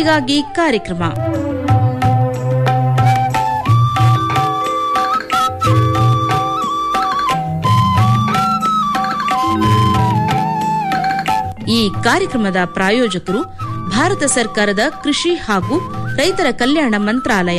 ರೈತರಿಗಾಗಿ ಕಾರ್ಯಕ್ರಮ ಈ ಕಾರ್ಯಕ್ರಮದ ಪ್ರಾಯೋಜಕರು ಭಾರತ ಸರ್ಕಾರದ ಕೃಷಿ ಹಾಗೂ ರೈತರ ಕಲ್ಯಾಣ ಮಂತ್ರಾಲಯ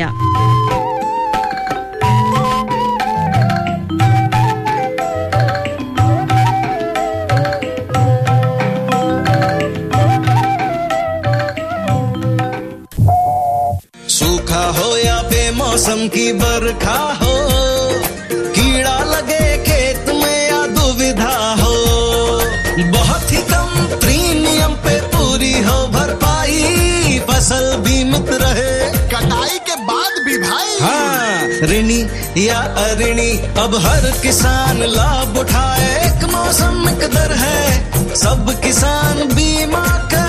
सूखा हो या बेमौसम की बरखा हो कीड़ा लगे खेत में या दुविधा हो बहुत ही कम प्रीमियम पे पूरी हो भरपाई फसल बीमित रहे कटाई के बाद भी भाई हाँ ऋणी या अऋणी अब हर किसान लाभ उठाए एक मौसम एक दर है सब किसान बीमा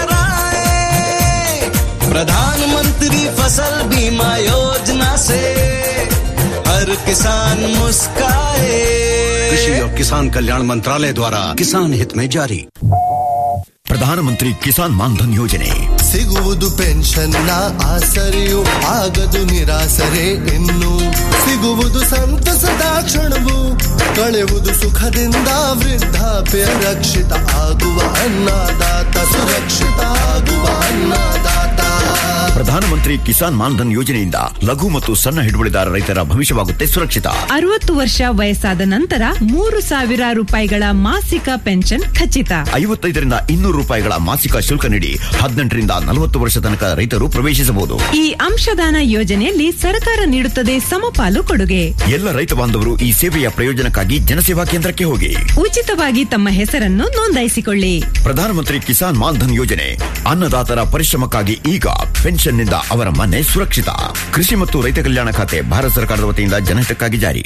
कराए प्रधानमंत्री फसल बीमा योजना से हर किसान मुस्काए कृषि और किसान कल्याण मंत्रालय द्वारा किसान हित में जारी ಪ್ರಧಾನಮಂತ್ರಿ ಕಿಸಾನ್ ಮಾನ್ಧನ್ ಯೋಜನೆ ಸಿಗುವುದು ಪೆನ್ಷನ್ನ ಆಸರೆಯು ಆಗದು ನಿರಾಸರೆ ಇನ್ನು ಸಿಗುವುದು ಸಂತಸದ ಕ್ಷಣವು ಕಳೆಯುವುದು ಸುಖದಿಂದ ವೃದ್ಧಾಪ್ಯ ರಕ್ಷಿತ ಆಗುವ ಅನ್ನದಾತ ಸುರಕ್ಷಿತ ಆಗುವ ಅನ್ನದಾತ ಪ್ರಧಾನಮಂತ್ರಿ ಕಿಸಾನ್ ಮಾನ್ಧನ್ ಯೋಜನೆಯಿಂದ ಲಘು ಮತ್ತು ಸಣ್ಣ ಹಿಡುವಳಿದಾರ ರೈತರ ಭವಿಷ್ಯವಾಗುತ್ತೆ ಸುರಕ್ಷಿತ ಅರವತ್ತು ವರ್ಷ ವಯಸ್ಸಾದ ನಂತರ ಮೂರು ಸಾವಿರ ರೂಪಾಯಿಗಳ ಮಾಸಿಕ ಪೆನ್ಷನ್ ಖಚಿತ ಐವತ್ತೈದರಿಂದ ಇನ್ನೂರು ರೂಪಾಯಿಗಳ ಮಾಸಿಕ ಶುಲ್ಕ ನೀಡಿ ಹದಿನೆಂಟರಿಂದ ನಲವತ್ತು ವರ್ಷ ತನಕ ರೈತರು ಪ್ರವೇಶಿಸಬಹುದು ಈ ಅಂಶದಾನ ಯೋಜನೆಯಲ್ಲಿ ಸರ್ಕಾರ ನೀಡುತ್ತದೆ ಸಮಪಾಲು ಕೊಡುಗೆ ಎಲ್ಲ ರೈತ ಬಾಂಧವರು ಈ ಸೇವೆಯ ಪ್ರಯೋಜನಕ್ಕಾಗಿ ಜನಸೇವಾ ಕೇಂದ್ರಕ್ಕೆ ಹೋಗಿ ಉಚಿತವಾಗಿ ತಮ್ಮ ಹೆಸರನ್ನು ನೋಂದಾಯಿಸಿಕೊಳ್ಳಿ ಪ್ರಧಾನಮಂತ್ರಿ ಕಿಸಾನ್ ಮಾನ್ಧನ್ ಯೋಜನೆ ಅನ್ನದಾತರ ಪರಿಶ್ರಮಕ್ಕಾಗಿ ಈಗ ಪೆನ್ಷನ್ನಿಂದ ಅವರ ಮನೆ ಸುರಕ್ಷಿತ ಕೃಷಿ ಮತ್ತು ರೈತ ಕಲ್ಯಾಣ ಖಾತೆ ಭಾರತ ಸರ್ಕಾರದ ವತಿಯಿಂದ ಜನಹಿತಕ್ಕಾಗಿ ಜಾರಿ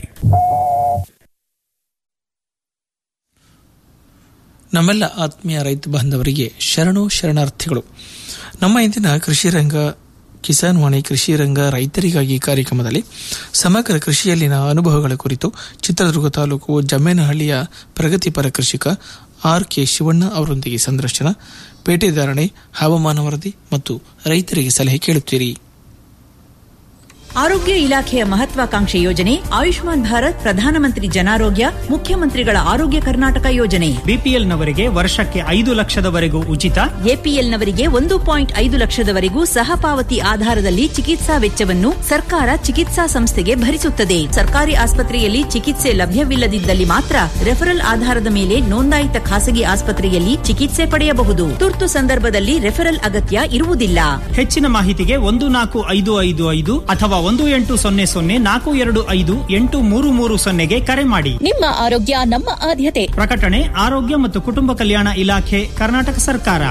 ನಮ್ಮೆಲ್ಲ ಆತ್ಮೀಯ ರೈತ ಬಾಂಧವರಿಗೆ ಶರಣು ಶರಣಾರ್ಥಿಗಳು ನಮ್ಮ ಇಂದಿನ ಕೃಷಿ ರಂಗ ಕಿಸಾನ್ ವಾಣಿ ಕೃಷಿ ರಂಗ ರೈತರಿಗಾಗಿ ಕಾರ್ಯಕ್ರಮದಲ್ಲಿ ಸಮಗ್ರ ಕೃಷಿಯಲ್ಲಿನ ಅನುಭವಗಳ ಕುರಿತು ಚಿತ್ರದುರ್ಗ ತಾಲೂಕು ಜಮ್ಮೇನಹಳ್ಳಿಯ ಪ್ರಗತಿಪರ ಕೃಷಿಕ ಆರ್ ಕೆ ಶಿವಣ್ಣ ಅವರೊಂದಿಗೆ ಸಂದರ್ಶನ ಪೇಟೆದಾರಣೆ ಹವಾಮಾನ ವರದಿ ಮತ್ತು ರೈತರಿಗೆ ಸಲಹೆ ಕೇಳುತ್ತೀರಿ ಆರೋಗ್ಯ ಇಲಾಖೆಯ ಮಹತ್ವಾಕಾಂಕ್ಷೆ ಯೋಜನೆ ಆಯುಷ್ಮಾನ್ ಭಾರತ್ ಪ್ರಧಾನಮಂತ್ರಿ ಜನಾರೋಗ್ಯ ಮುಖ್ಯಮಂತ್ರಿಗಳ ಆರೋಗ್ಯ ಕರ್ನಾಟಕ ಯೋಜನೆ ಬಿಪಿಎಲ್ನವರಿಗೆ ವರ್ಷಕ್ಕೆ ಐದು ಲಕ್ಷದವರೆಗೂ ಉಚಿತ ಎಪಿಎಲ್ನವರಿಗೆ ಒಂದು ಪಾಯಿಂಟ್ ಐದು ಲಕ್ಷದವರೆಗೂ ಸಹ ಪಾವತಿ ಆಧಾರದಲ್ಲಿ ಚಿಕಿತ್ಸಾ ವೆಚ್ಚವನ್ನು ಸರ್ಕಾರ ಚಿಕಿತ್ಸಾ ಸಂಸ್ಥೆಗೆ ಭರಿಸುತ್ತದೆ ಸರ್ಕಾರಿ ಆಸ್ಪತ್ರೆಯಲ್ಲಿ ಚಿಕಿತ್ಸೆ ಲಭ್ಯವಿಲ್ಲದಿದ್ದಲ್ಲಿ ಮಾತ್ರ ರೆಫರಲ್ ಆಧಾರದ ಮೇಲೆ ನೋಂದಾಯಿತ ಖಾಸಗಿ ಆಸ್ಪತ್ರೆಯಲ್ಲಿ ಚಿಕಿತ್ಸೆ ಪಡೆಯಬಹುದು ತುರ್ತು ಸಂದರ್ಭದಲ್ಲಿ ರೆಫರಲ್ ಅಗತ್ಯ ಇರುವುದಿಲ್ಲ ಹೆಚ್ಚಿನ ಮಾಹಿತಿಗೆ ಒಂದು ನಾಲ್ಕು ಐದು ಐದು ಐದು ಅಥವಾ ಒಂದು ಎಂಟು ಸೊನ್ನೆ ಸೊನ್ನೆ ನಾಲ್ಕು ಎರಡು ಐದು ಎಂಟು ಮೂರು ಮೂರು ಸೊನ್ನೆಗೆ ಕರೆ ಮಾಡಿ ನಿಮ್ಮ ಆರೋಗ್ಯ ನಮ್ಮ ಆದ್ಯತೆ ಪ್ರಕಟಣೆ ಆರೋಗ್ಯ ಮತ್ತು ಕುಟುಂಬ ಕಲ್ಯಾಣ ಇಲಾಖೆ ಕರ್ನಾಟಕ ಸರ್ಕಾರ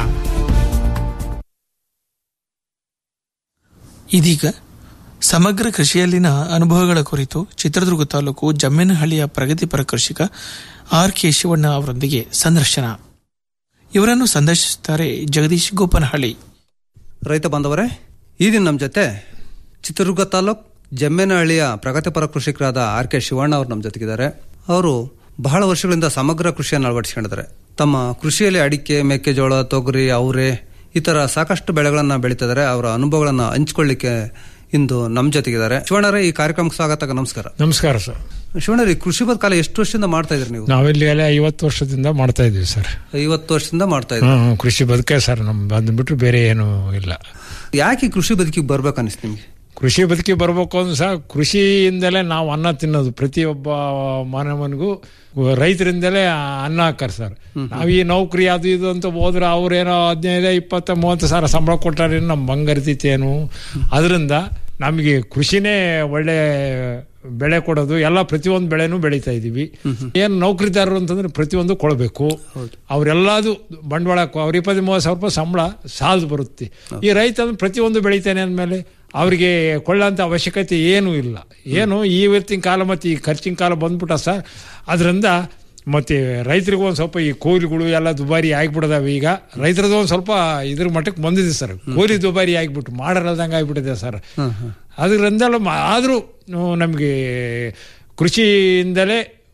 ಇದೀಗ ಸಮಗ್ರ ಕೃಷಿಯಲ್ಲಿನ ಅನುಭವಗಳ ಕುರಿತು ಚಿತ್ರದುರ್ಗ ತಾಲೂಕು ಜಮ್ಮೇನಹಳ್ಳಿಯ ಪ್ರಗತಿಪರ ಕೃಷಿಕ ಆರ್ ಕೆ ಶಿವಣ್ಣ ಅವರೊಂದಿಗೆ ಸಂದರ್ಶನ ಇವರನ್ನು ಸಂದರ್ಶಿಸುತ್ತಾರೆ ಜಗದೀಶ್ ಗೋಪನಹಳ್ಳಿ ರೈತ ಬಾಂಧವರೇ ಈ ದಿನ ನಮ್ಮ ಜೊತೆ ಚಿತ್ರದುರ್ಗ ತಾಲೂಕ್ ಜಮ್ಮೇನಹಳ್ಳಿಯ ಪ್ರಗತಿಪರ ಕೃಷಿಕರಾದ ಆರ್ ಕೆ ಶಿವಣ್ಣ ಅವರು ನಮ್ಮ ಜೊತೆಗಿದ್ದಾರೆ ಅವರು ಬಹಳ ವರ್ಷಗಳಿಂದ ಸಮಗ್ರ ಕೃಷಿಯನ್ನು ಅಳವಡಿಸಿಕೊಂಡಿದ್ದಾರೆ ತಮ್ಮ ಕೃಷಿಯಲ್ಲಿ ಅಡಿಕೆ ಮೆಕ್ಕೆಜೋಳ ತೊಗರಿ ಅವರೆ ಈ ಥರ ಸಾಕಷ್ಟು ಬೆಳೆಗಳನ್ನು ಬೆಳೀತಿದ್ದಾರೆ ಅವರ ಅನುಭವಗಳನ್ನು ಹಂಚ್ಕೊಳ್ಳಿಕ್ಕೆ ಇಂದು ನಮ್ಮ ಜೊತೆಗಿದ್ದಾರೆ ಶಿವಣ್ಣರೇ ಈ ಕಾರ್ಯಕ್ರಮಕ್ಕೆ ಸ್ವಾಗತ ನಮಸ್ಕಾರ ನಮಸ್ಕಾರ ಸರ್ ಶಿವಣ್ಣರೇ ಈ ಕೃಷಿ ಬದುಕಾಲ ಎಷ್ಟು ವರ್ಷದಿಂದ ಮಾಡ್ತಾ ಇದ್ರಿ ನೀವು ನಾವಿಲ್ಲಿ ಎಲ್ಲ ಐವತ್ತು ವರ್ಷದಿಂದ ಮಾಡ್ತಾ ಇದೀವಿ ಸರ್ ಐವತ್ತು ವರ್ಷದಿಂದ ಮಾಡ್ತಾ ಇದ್ರಿ ಹ್ಮ್, ಕೃಷಿ ಬದುಕೆ ಸರ್ ನಮ್ ಬಂದ್ಬಿಟ್ರೆ ಬೇರೆ ಏನು ಇಲ್ಲ ಯಾಕೆ ಈ ಕೃಷಿ ಬದುಕಿಗೆ ಬರ್ಬೇಕು ಅನಿಸ್ತು ನಿಮ್ಗೆ ಕೃಷಿ ಬದುಕಿ ಬರ್ಬೇಕು ಅಂದ್ರೆ ಸಹ ಕೃಷಿಯಿಂದಲೇ ನಾವು ಅನ್ನ ತಿನ್ನೋದು ಪ್ರತಿಯೊಬ್ಬ ಮಾನವನಿಗೂ ರೈತರಿಂದಲೇ ಅನ್ನ ಹಾಕಾರ ಸರ್ ನಾವ್ ಈ ನೌಕರಿ ಅದು ಇದು ಅಂತ ಹೋದ್ರೆ ಅವ್ರೇನೋ ಹದಿನೈದು ಇಪ್ಪತ್ತ ಮೂವತ್ತು ಸಾವಿರ ಸಂಬಳ ಕೊಟ್ಟಾರೆ ನಮ್ ಬಂಗಾರತೈತೇನು ಅದರಿಂದ ನಮಗೆ ಕೃಷಿನೇ ಒಳ್ಳೆ ಬೆಳೆ ಕೊಡೋದು ಎಲ್ಲ ಪ್ರತಿಯೊಂದು ಬೆಳೆನೂ ಬೆಳೀತಾ ಇದೀವಿ ಏನ್ ನೌಕರಿದಾರರು ಅಂತಂದ್ರೆ ಪ್ರತಿಯೊಂದು ಕೊಡಬೇಕು ಅವ್ರೆಲ್ಲದು ಬಂಡವಾಳ ಅವ್ರ ಇಪ್ಪತ್ತು ಮೂವತ್ತು ಸಾವಿರ ರೂಪಾಯಿ ಸಂಬಳ ಸಾಲದು ಬರುತ್ತೆ ಈ ರೈತ ಅಂದ್ರೆ ಪ್ರತಿಯೊಂದು ಬೆಳಿತಾನೆ ಅಂದಮೇಲೆ ಅವರಿಗೆ ಕೊಳ್ಳೋಂಥ ಅವಶ್ಯಕತೆ ಏನೂ ಇಲ್ಲ ಏನು ಇವತ್ತಿನ ಕಾಲ ಮತ್ತು ಈ ಖರ್ಚಿನ ಕಾಲ ಬಂದ್ಬಿಟ್ಟ ಸರ್ ಅದರಿಂದ ಮತ್ತೆ ರೈತರಿಗೂ ಒಂದು ಸ್ವಲ್ಪ ಈ ಕೂಲಿಗಳು ಎಲ್ಲ ದುಬಾರಿ ಆಗಿಬಿಡದಾವೆ ಈಗ ರೈತರದ್ದು ಒಂದು ಸ್ವಲ್ಪ ಇದ್ರ ಮಟ್ಟಕ್ಕೆ ಬಂದಿದೆ ಸರ್ ಕೂಲಿ ದುಬಾರಿ ಆಗಿಬಿಟ್ಟು ಮಾಡರಲ್ದಂಗೆ ಆಗಿಬಿಟ್ಟಿದೆ ಸರ್ ಅದರಿಂದಲೂ ಆದರೂ ನಮಗೆ ಕೃಷಿಯಿಂದಲೇ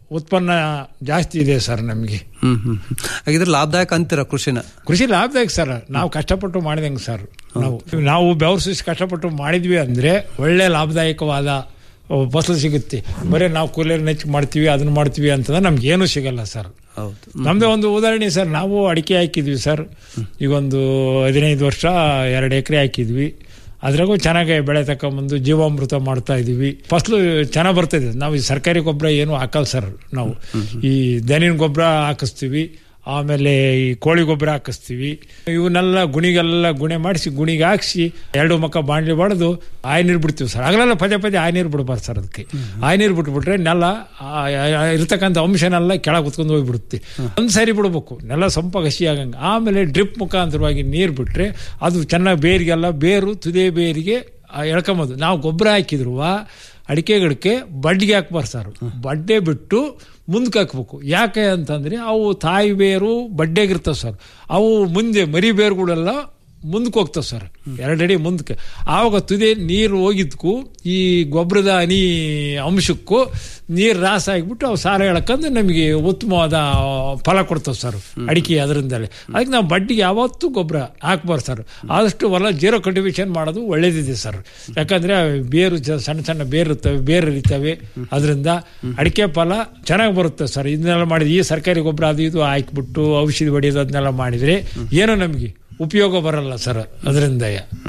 ಉತ್ಪನ್ನ ಜಾಸ್ತಿ ಇದೆ ಸರ್ ನಮಗೆ ಹ್ಮ್ ಹ್ಮ್ ಹ್ಮ್. ಹಾಗಿದ್ರೆ ಲಾಭದಾಯಕ ಅಂತೀರ ಕೃಷಿನ ಕೃಷಿ ಲಾಭದಾಯಕ ಸರ್ ನಾವು ಕಷ್ಟಪಟ್ಟು ಮಾಡಿದಂಗೆ ಸರ್ ನಾವು ನಾವು ಬೆವರು ಸುಸಿ ಕಷ್ಟಪಟ್ಟು ಮಾಡಿದ್ವಿ ಅಂದ್ರೆ ಒಳ್ಳೆ ಲಾಭದಾಯಕವಾದ ಫಸಲು ಸಿಗುತ್ತೆ ಬರೀ ನಾವು ಕೂಲಿಯರ್ ನೆಚ್ಚಿ ಮಾಡ್ತೀವಿ ಅದನ್ನ ಮಾಡ್ತೀವಿ ಅಂತಂದ್ರೆ ನಮ್ಗೆ ಏನೂ ಸಿಗಲ್ಲ ಸರ್ ಹೌದು ನಮ್ದೇ ಒಂದು ಉದಾಹರಣೆ ಸರ್ ನಾವು ಅಡಿಕೆ ಹಾಕಿದ್ವಿ ಸರ್ ಈಗ ಒಂದು ಹದಿನೈದು ವರ್ಷ ಎರಡು ಎಕರೆ ಹಾಕಿದ್ವಿ ಅದ್ರಾಗೂ ಚೆನ್ನಾಗಿ ಬೆಳೆ ತಕೊಂಬಂದು ಜೀವಾಮೃತ ಮಾಡ್ತಾ ಇದೀವಿ ಫಸಲು ಚೆನ್ನಾಗಿ ಬರ್ತಾ ಇದೆ ನಾವು ಈ ಸರ್ಕಾರಿ ಗೊಬ್ಬರ ಏನು ಹಾಕಲ್ಲ ಸರ್ ನಾವು ಈ ದನಿನ ಗೊಬ್ಬರ ಹಾಕಿಸ್ತೀವಿ ಆಮೇಲೆ ಈ ಕೋಳಿ ಗೊಬ್ಬರ ಹಾಕಿಸ್ತೀವಿ ಇವನ್ನೆಲ್ಲ ಗುಣಿಗೆಲ್ಲ ಗುಣೆ ಮಾಡಿಸಿ ಗುಣಿಗೆ ಹಾಕ್ಸಿ ಎರಡು ಮಕ್ಕ ಬಾಂಡ್ಲಿ ಬಡ್ದು ಆಯ್ ನೀರು ಬಿಡ್ತೀವಿ ಸರ್ ಆಗಲೆಲ್ಲ ಪದೇ ಪದೇ ಆಯ್ ನೀರು ಬಿಡಬಾರ್ದು ಸರ್ ಅದಕ್ಕೆ ಆಯ್ ನೀರು ಬಿಟ್ಬಿಟ್ರೆ ನೆಲ ಆ, ಆ, ಇರ್ತಕ್ಕಂಥ ಅಂಶನೆಲ್ಲ ಕೆಳಗೆ ಕುತ್ಕೊಂಡು ಹೋಗ್ಬಿಡುತ್ತೆ ಒಂದು ಸಾರಿ ಬಿಡ್ಬೇಕು ನೆಲ ಸಂಪಾಗ ಹಸಿ ಆಗಂಗೆ ಆಮೇಲೆ ಡ್ರಿಪ್ ಮುಖಾಂತರವಾಗಿ ನೀರು ಬಿಟ್ರೆ ಅದು ಚೆನ್ನಾಗಿ ಬೇರಿಗೆಲ್ಲ ಬೇರು ತುದೇ ಬೇರಿಗೆ ಆ, ಎಳ್ಕೊಂಬೋದು ನಾವು ಗೊಬ್ಬರ ಹಾಕಿದ್ರು ಅಡಿಕೆ ಗಿಡಕ್ಕೆ ಬಡ್ಡಿಗೆ ಹಾಕ್ಬಾರ್ದು ಸರ್ ಬಡ್ಡೆ ಬಿಟ್ಟು ಮುಂದಕ್ಕೆ ಹಾಕ್ಬೇಕು ಯಾಕೆ ಅಂತಂದ್ರೆ ಅವು ತಾಯಿ ಬೇರು ಬಡ್ಡೆಗಿರ್ತವೆ ಸರ್ ಅವು ಮುಂದೆ ಮರಿ ಬೇರುಗಳೆಲ್ಲ ಮುಂದಕ್ಕೆ ಹೋಗ್ತವೆ ಸರ್ ಎರಡಡಿ ಮುಂದಕ್ಕೆ ಆವಾಗ ತುದಿ ನೀರು ಹೋಗಿದ್ಕು ಈ ಗೊಬ್ಬರದ ಹನಿ ಅಂಶಕ್ಕೂ ನೀರು ರಾಸ ಆಗಿಬಿಟ್ಟು ಅವು ಸಾರ ಎಳ್ಕೊಂಡು ನಮಗೆ ಉತ್ತಮವಾದ ಫಲ ಕೊಡ್ತವೆ ಸರ್ ಅಡಿಕೆ ಅದರಿಂದಲೇ ಅದಕ್ಕೆ ನಾವು ಬಡ್ಡಿಗೆ ಯಾವತ್ತೂ ಗೊಬ್ಬರ ಹಾಕ್ಬಾರ್ದು ಸರ್ ಆದಷ್ಟು ಹೊಲ ಜೀರೋ ಕಲ್ಟಿವೇಶನ್ ಮಾಡೋದು ಒಳ್ಳೇದಿದೆ ಸರ್ ಯಾಕಂದ್ರೆ ಬೇರು ಜ- ಸಣ್ಣ ಸಣ್ಣ ಬೇರು ಇರ್ತವೆ ಬೇರು ಇರ್ತವೆ ಅದರಿಂದ ಅಡಿಕೆ ಫಲ ಚೆನ್ನಾಗಿ ಬರುತ್ತೆ ಸರ್ ಇದನ್ನೆಲ್ಲ ಮಾಡಿದ್ರೆ ಈ ಸರ್ಕಾರಿ ಗೊಬ್ಬರ ಅದು ಇದು ಹಾಕ್ಬಿಟ್ಟು ಔಷಧಿ ಹೊಡೆಯೋದು ಅದನ್ನೆಲ್ಲ ಮಾಡಿದ್ರೆ ಏನೋ ನಮಗೆ ಉಪಯೋಗ ಬರಲ್ಲ ಸರ್ ಅದರಿಂದ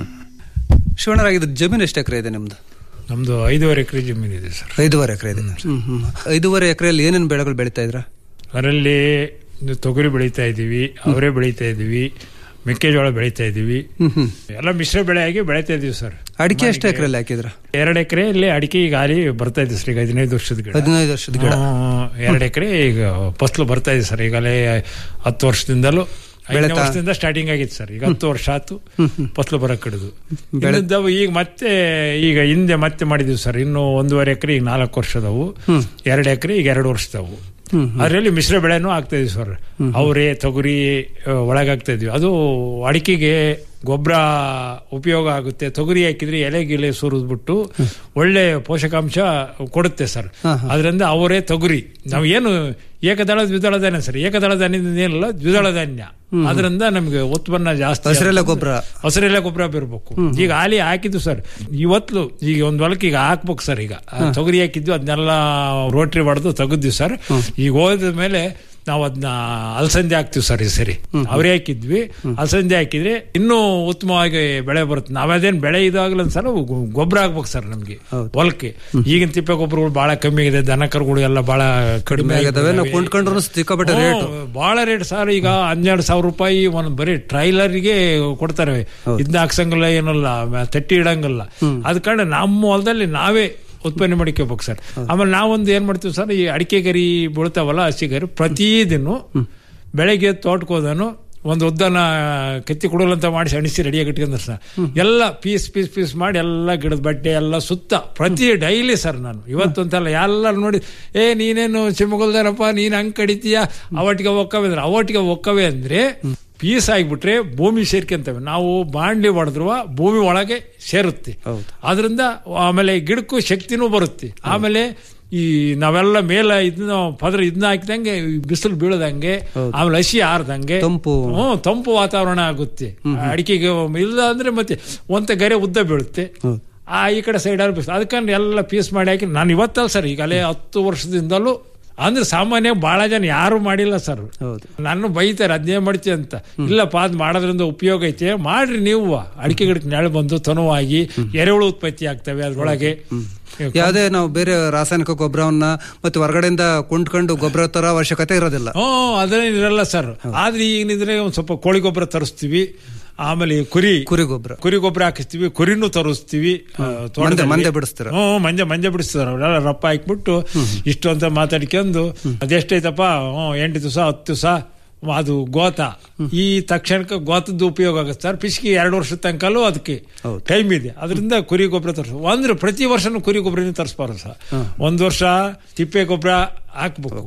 ಶಿವಣ್ಣರಾಗಿದ್ದು ಜಮೀನು ಎಷ್ಟು ಎಕರೆ ಇದೆ ನಿಮ್ದು ನಮ್ದು ಐದೂವರೆ ಎಕರೆ ಜಮೀನು ಇದೆ ಸರ್ ಐದೂವರೆ ಎಕರೆ ಇದೆ ಹ್ಮ್, ಹ್ಮ್. ಐದೂವರೆ ಎಕರೆಯಲ್ಲಿ ಏನೇನು ಬೆಳೆಗಳು ಬೆಳೀತಾ ಇದ್ರ ಅದರಲ್ಲಿ ತೊಗರಿ ಬೆಳೀತಾ ಇದ್ದೀವಿ ಅವರೇ ಬೆಳೀತಾ ಇದ್ದೀವಿ ಮೆಕ್ಕೆಜೋಳ ಬೆಳೀತಾ ಇದ್ದೀವಿ ಎಲ್ಲ ಮಿಶ್ರ ಬೆಳೆಯಾಗಿ ಬೆಳೀತಾ ಇದೀವಿ ಸರ್ ಅಡಿಕೆ ಎಷ್ಟು ಎಕರೆಯಲ್ಲಿ ಹಾಕಿದ್ರ ಎರಡು ಎಕರೆಯಲ್ಲಿ ಅಡಿಕೆ ಈಗ ಹಾಲಿ ಬರ್ತಾ ಇದೆ ಸರ್ ಈಗ ಹದಿನೈದು ವರ್ಷದ ಗಿಡ ಹದಿನೈದು ವರ್ಷದ ಗಿಡ ಎರಡು ಎಕರೆ ಈಗ ಫಸಲು ಬರ್ತಾ ಇದೆ ಸರ್ ಈಗಲೇ ಹತ್ತು ವರ್ಷದಿಂದಲೂ ಐದನೇ ಬೆಳೆತಾ- ವರ್ಷದಿಂದ ಸ್ಟಾರ್ಟಿಂಗ್ ಆಗಿತ್ತು ಸರ್ ಈಗ ಹತ್ತು ವರ್ಷ ಆಯ್ತು ಫಸಲು ಬರಕ್ ಹಿಡಿದು ಇನ್ನಿದ್ದವು ಈಗ ಮತ್ತೆ ಈಗ ಹಿಂದೆ ಮತ್ತೆ ಮಾಡಿದ್ವಿ ಸರ್ ಇನ್ನು ಒಂದೂವರೆ ಎಕರೆ ಈಗ ನಾಲ್ಕು ವರ್ಷದವು ಎರಡು ಎಕರೆ ಈಗ ಎರಡು ವರ್ಷದವು ಅದರಲ್ಲಿ ಮಿಶ್ರ ಬೆಳೆನೂ ಆಗ್ತಾ ಇದೀವಿ ಸರ್ ಅವರೇ ತೊಗರಿ ಆ, ಒಳಗಾಗ್ತಾ ಇದೀವಿ ಅದು ಅಡಿಕೆಗೆ ಗೊಬ್ಬರ ಉಪಯೋಗ ಆಗುತ್ತೆ ತೊಗರಿ ಹಾಕಿದ್ರೆ ಎಲೆ ಗಿಲೆ ಸುರಿದ್ಬಿಟ್ಟು ಒಳ್ಳೆ ಪೋಷಕಾಂಶ ಕೊಡುತ್ತೆ ಸರ್ ಅದರಿಂದ ಅವರೇ ತೊಗರಿ ನಾವು ಏನು ಏಕದಳ ದ್ವಿದಳ ಧಾನ್ಯ ಸರ್ ಏಕದಳ ಧಾನ್ಯದಿಂದ ಏನಿಲ್ಲ ದ್ವಿದಳ ಧಾನ್ಯ ಅದರಿಂದ ನಮಗೆ ಉತ್ಪನ್ನ ಜಾಸ್ತಿ ಹಸಿರೆಲೆ ಆಗ್ತದೆ. ಗೊಬ್ಬರ. ಹಸಿರೆಲೆ ಗೊಬ್ಬರ ಬೀರ್ಬೇಕು ಈಗ ಹಾಲಿ ಹಾಕಿದ್ದು ಸರ್ ಇವತ್ತು ಈಗ ಒಂದ್ ಹೊಲಕ್ಕೆ ಈಗ ಹಾಕ್ಬೇಕು ಸರ್ ಈಗ ಆ ತೊಗರಿ ಹಾಕಿದ್ವಿ ಅದನ್ನೆಲ್ಲ ರೋಟ್ರಿ ಹೊಡೆದು ತೆಗೆದ್ವಿ ಸರ್ ಈಗ ಹೋದ ಮೇಲೆ ನಾವು ಅದನ್ನ ಅಲಸಂದೆ ಹಾಕ್ತಿವಿ ಸರ್ ಈ ಸರಿ ಅವರೇ ಹಾಕಿದ್ವಿ ಅಲಸಂದೆ ಹಾಕಿದ್ರೆ ಇನ್ನೂ ಉತ್ತಮವಾಗಿ ಬೆಳೆ ಬರುತ್ತೆ ನಾವದೇನ್ ಬೆಳೆ ಇದಾಗಲ್ಲ ಸರ್ ಗೊಬ್ಬರ ಆಗ್ಬೇಕು ಸರ್ ನಮ್ಗೆ ಹೊಲಕ್ಕೆ ಈಗಿನ ತಿಪ್ಪೆ ಗೊಬ್ಬರಗಳು ಬಹಳ ಕಮ್ಮಿ ಇದೆ ದನ ಕರುಗಳು ಎಲ್ಲ ಬಹಳ ಕಡಿಮೆ ಆಗಿದಾವೆ ನಾವು ಆಗಿದಾವೆ. ಕೊಂಡ್ಕೊಂಡ್ರು ಸಿಕ್ಕಾಪಟ್ಟೆ ರೇಟ್ ಹ್ಮ್, ಬಹಳ ರೇಟ್ ಸರ್ ಈಗ ಹನ್ನೆರಡು ಸಾವಿರ ರೂಪಾಯಿ ಒಂದ್ ಬರೀ ಟ್ರೈಲರ್ಗೆ ಕೊಡ್ತಾರೆ ಇದನ್ನ ಹಾಕ್ಸಂಗಿಲ್ಲ ಏನಲ್ಲ ಮ- ತಟ್ಟಿ ಇಡಂಗಿಲ್ಲ ಅದ ಕಾರಣ ನಮ್ಮ ಹೊಲದಲ್ಲಿ ನಾವೇ ಉತ್ಪನ್ನ ಮಾಡ್ಕೋಬೇಕು ಸರ್ ಆಮೇಲೆ ನಾವೊಂದು ಏನ್ ಮಾಡ್ತೀವಿ ಸರ್ ಈ ಅಡಿಕೆ ಗರಿ ಬೀಳ್ತಾವಲ್ಲ ಹಸಿ ಗರಿ ಪ್ರತಿದಿನ ಬೆಳಗ್ಗೆ ತೋಟಕ್ಕೆ ಹೋದನು ಒಂದು ಉದ್ದನ ಕತ್ತಿ ಕೊಡೋಲ್ಲ ಅಂತ ಮಾಡಿಸಿ ಅಣಿಸಿ ರೆಡಿಯಾಗಿ ಇಟ್ಕೊಂಡ್ರೆ ಸರ್ ಎಲ್ಲ ಪೀಸ್ ಪೀಸ್ ಪೀಸ್ ಮಾಡಿ ಎಲ್ಲ ಗಿಡದ ಬಟ್ಟೆ ಎಲ್ಲ ಸುತ್ತ ಪ್ರತಿ ಡೈಲಿ ಸರ್ ನಾನು ಇವತ್ತೊಂತಲ್ಲ ಎಲ್ಲರೂ ನೋಡಿ ಏ ನೀನೇನು ಶಿವಮೊಗ್ಗದನಪ್ಪ ನೀನ್ ಹಂಗ್ ಕಡಿತೀಯ ಅವಟ್ಟಿಗೆ ಒಕ್ಕವೆ ಅಂದ್ರೆ ಅವಟ್ಟಿಗೆ ಒಕ್ಕವೆ ಅಂದ್ರೆ ಪೀಸ್ ಆಗಿಬಿಟ್ರೆ ಭೂಮಿ ಸೇರ್ಕೊಂತವೆ ನಾವು ಬಾಂಡ್ಲಿ ಹೊಡೆದ್ರು ಭೂಮಿ ಒಳಗೆ ಸೇರುತ್ತೆ ಅದರಿಂದ ಆಮೇಲೆ ಗಿಡಕ್ಕೂ ಶಕ್ತಿನೂ ಬರುತ್ತೆ ಆಮೇಲೆ ಈ ನಾವೆಲ್ಲ ಮೇಲೆ ಇದನ್ನ ಪದ್ರ ಇದನ್ನ ಹಾಕಿದಂಗೆ ಈ ಬಿಸಿಲು ಬೀಳದಂಗೆ ಆಮೇಲೆ ಹಸಿ ಆರ್ದಂಗೆ ತಂಪು. ಹ್ಮ್ ತಂಪು ವಾತಾವರಣ ಆಗುತ್ತೆ ಅಡಿಕೆಗೆ ಇಲ್ಲ ಅಂದ್ರೆ ಮತ್ತೆ ಒಂತ ಗರೆ ಉದ್ದ ಬೀಳುತ್ತೆ ಆ ಈ ಕಡೆ ಸೈಡ್ ಬಿಸಿಲು ಅದಕ್ಕಂದ್ರೆ ಎಲ್ಲ ಪೀಸ್ ಮಾಡಿ ಹಾಕಿ ನಾನು ಇವತ್ತಲ್ಲ ಸರ್ ಈಗಲೇ ಹತ್ತು ವರ್ಷದಿಂದಲೂ ಅಂದ್ರೆ ಸಾಮಾನ್ಯ ಬಹಳ ಜನ ಯಾರು ಮಾಡಿಲ್ಲ ಸರ್ ನಾನು ಬೈತಾರೆ ಅದ್ನೇ ಮಾಡ್ತೀವಿ ಅಂತ ಇಲ್ಲಪ್ಪ ಅದ್ ಮಾಡೋದ್ರಿಂದ ಉಪಯೋಗ ಐತೆ ಮಾಡ್ರಿ ನೀವು ಅಡಿಕೆ ಗಿಡಕ್ಕೆ ನೆಳ ಬಂದು ತನುವಾಗಿ ಎರೆಹುಳು ಉತ್ಪತ್ತಿ ಆಗ್ತವೆ ಅದ್ರೊಳಗೆ ಯಾವುದೇ ನಾವು ಬೇರೆ ರಾಸಾಯನಿಕ ಗೊಬ್ಬರವನ್ನ ಮತ್ತೆ ಹೊರಗಡೆಯಿಂದ ಕೊಂಡ್ಕೊಂಡು ಗೊಬ್ಬರ ತರ ಅವಶ್ಯಕತೆ ಇರೋದಿಲ್ಲ ಹ್ಮ್ ಅದೇನ್ ಇರಲ್ಲ ಸರ್ ಆದ್ರೆ ಈಗಿನಿದ್ರೆ ಒಂದ್ ಸ್ವಲ್ಪ ಕೋಳಿ ಗೊಬ್ಬರ ತರಿಸ್ತೀವಿ ಆಮೇಲೆ ಕುರಿ ಕುರಿ ಗೊಬ್ಬರ ಕುರಿ ಗೊಬ್ಬರ ಹಾಕಿಸ್ತೀವಿ ಕುರಿನೂ ತರಿಸ್ತೀವಿ ಆ, ತೋಟದಲ್ಲಿ. ಮಂದೆ- ಮಂದೆ ಬಿಡಿಸ್ತೀರ? ಹ್ಮ್ ಮಂಜೆ ಮಂಜೆ ಬಿಡಿಸ್ತಾರೆ ಅವರೆಲ್ಲ ರಪ್ಪ ಹಾಕ್ಬಿಟ್ಟು ಇಷ್ಟು ಅಂತ ಮಾತಾಡ್ಕೊಂಡು ಅದೆಷ್ಟೈತಪ್ಪ ಹ್ಮ್ ಎಂಟು ದಿವಸ ಹತ್ತು ದಿವಸ ಅದು ಗೋತ ಈ ತಕ್ಷಣಕ್ಕೆ ಗೋತದ್ದು ಉಪಯೋಗ ಆಗುತ್ತೆ ಸರ್ ಪಿಸ್ಕಿ ಎರಡು ವರ್ಷದ ತನಕಲೂ ಅದಕ್ಕೆ ಟೈಮ್ ಇದೆ ಅದರಿಂದ ಕುರಿ ಗೊಬ್ಬರ ತರಿಸ ಅಂದ್ರೆ ಪ್ರತಿ ವರ್ಷನೂ ಕುರಿ ಗೊಬ್ಬರನೇ ತರಿಸ್ಬಾರ್ದು ಸರ್ ಒಂದ್ ವರ್ಷ ತಿಪ್ಪೆ ಗೊಬ್ಬರ ಹಾಕ್ಬೇಕು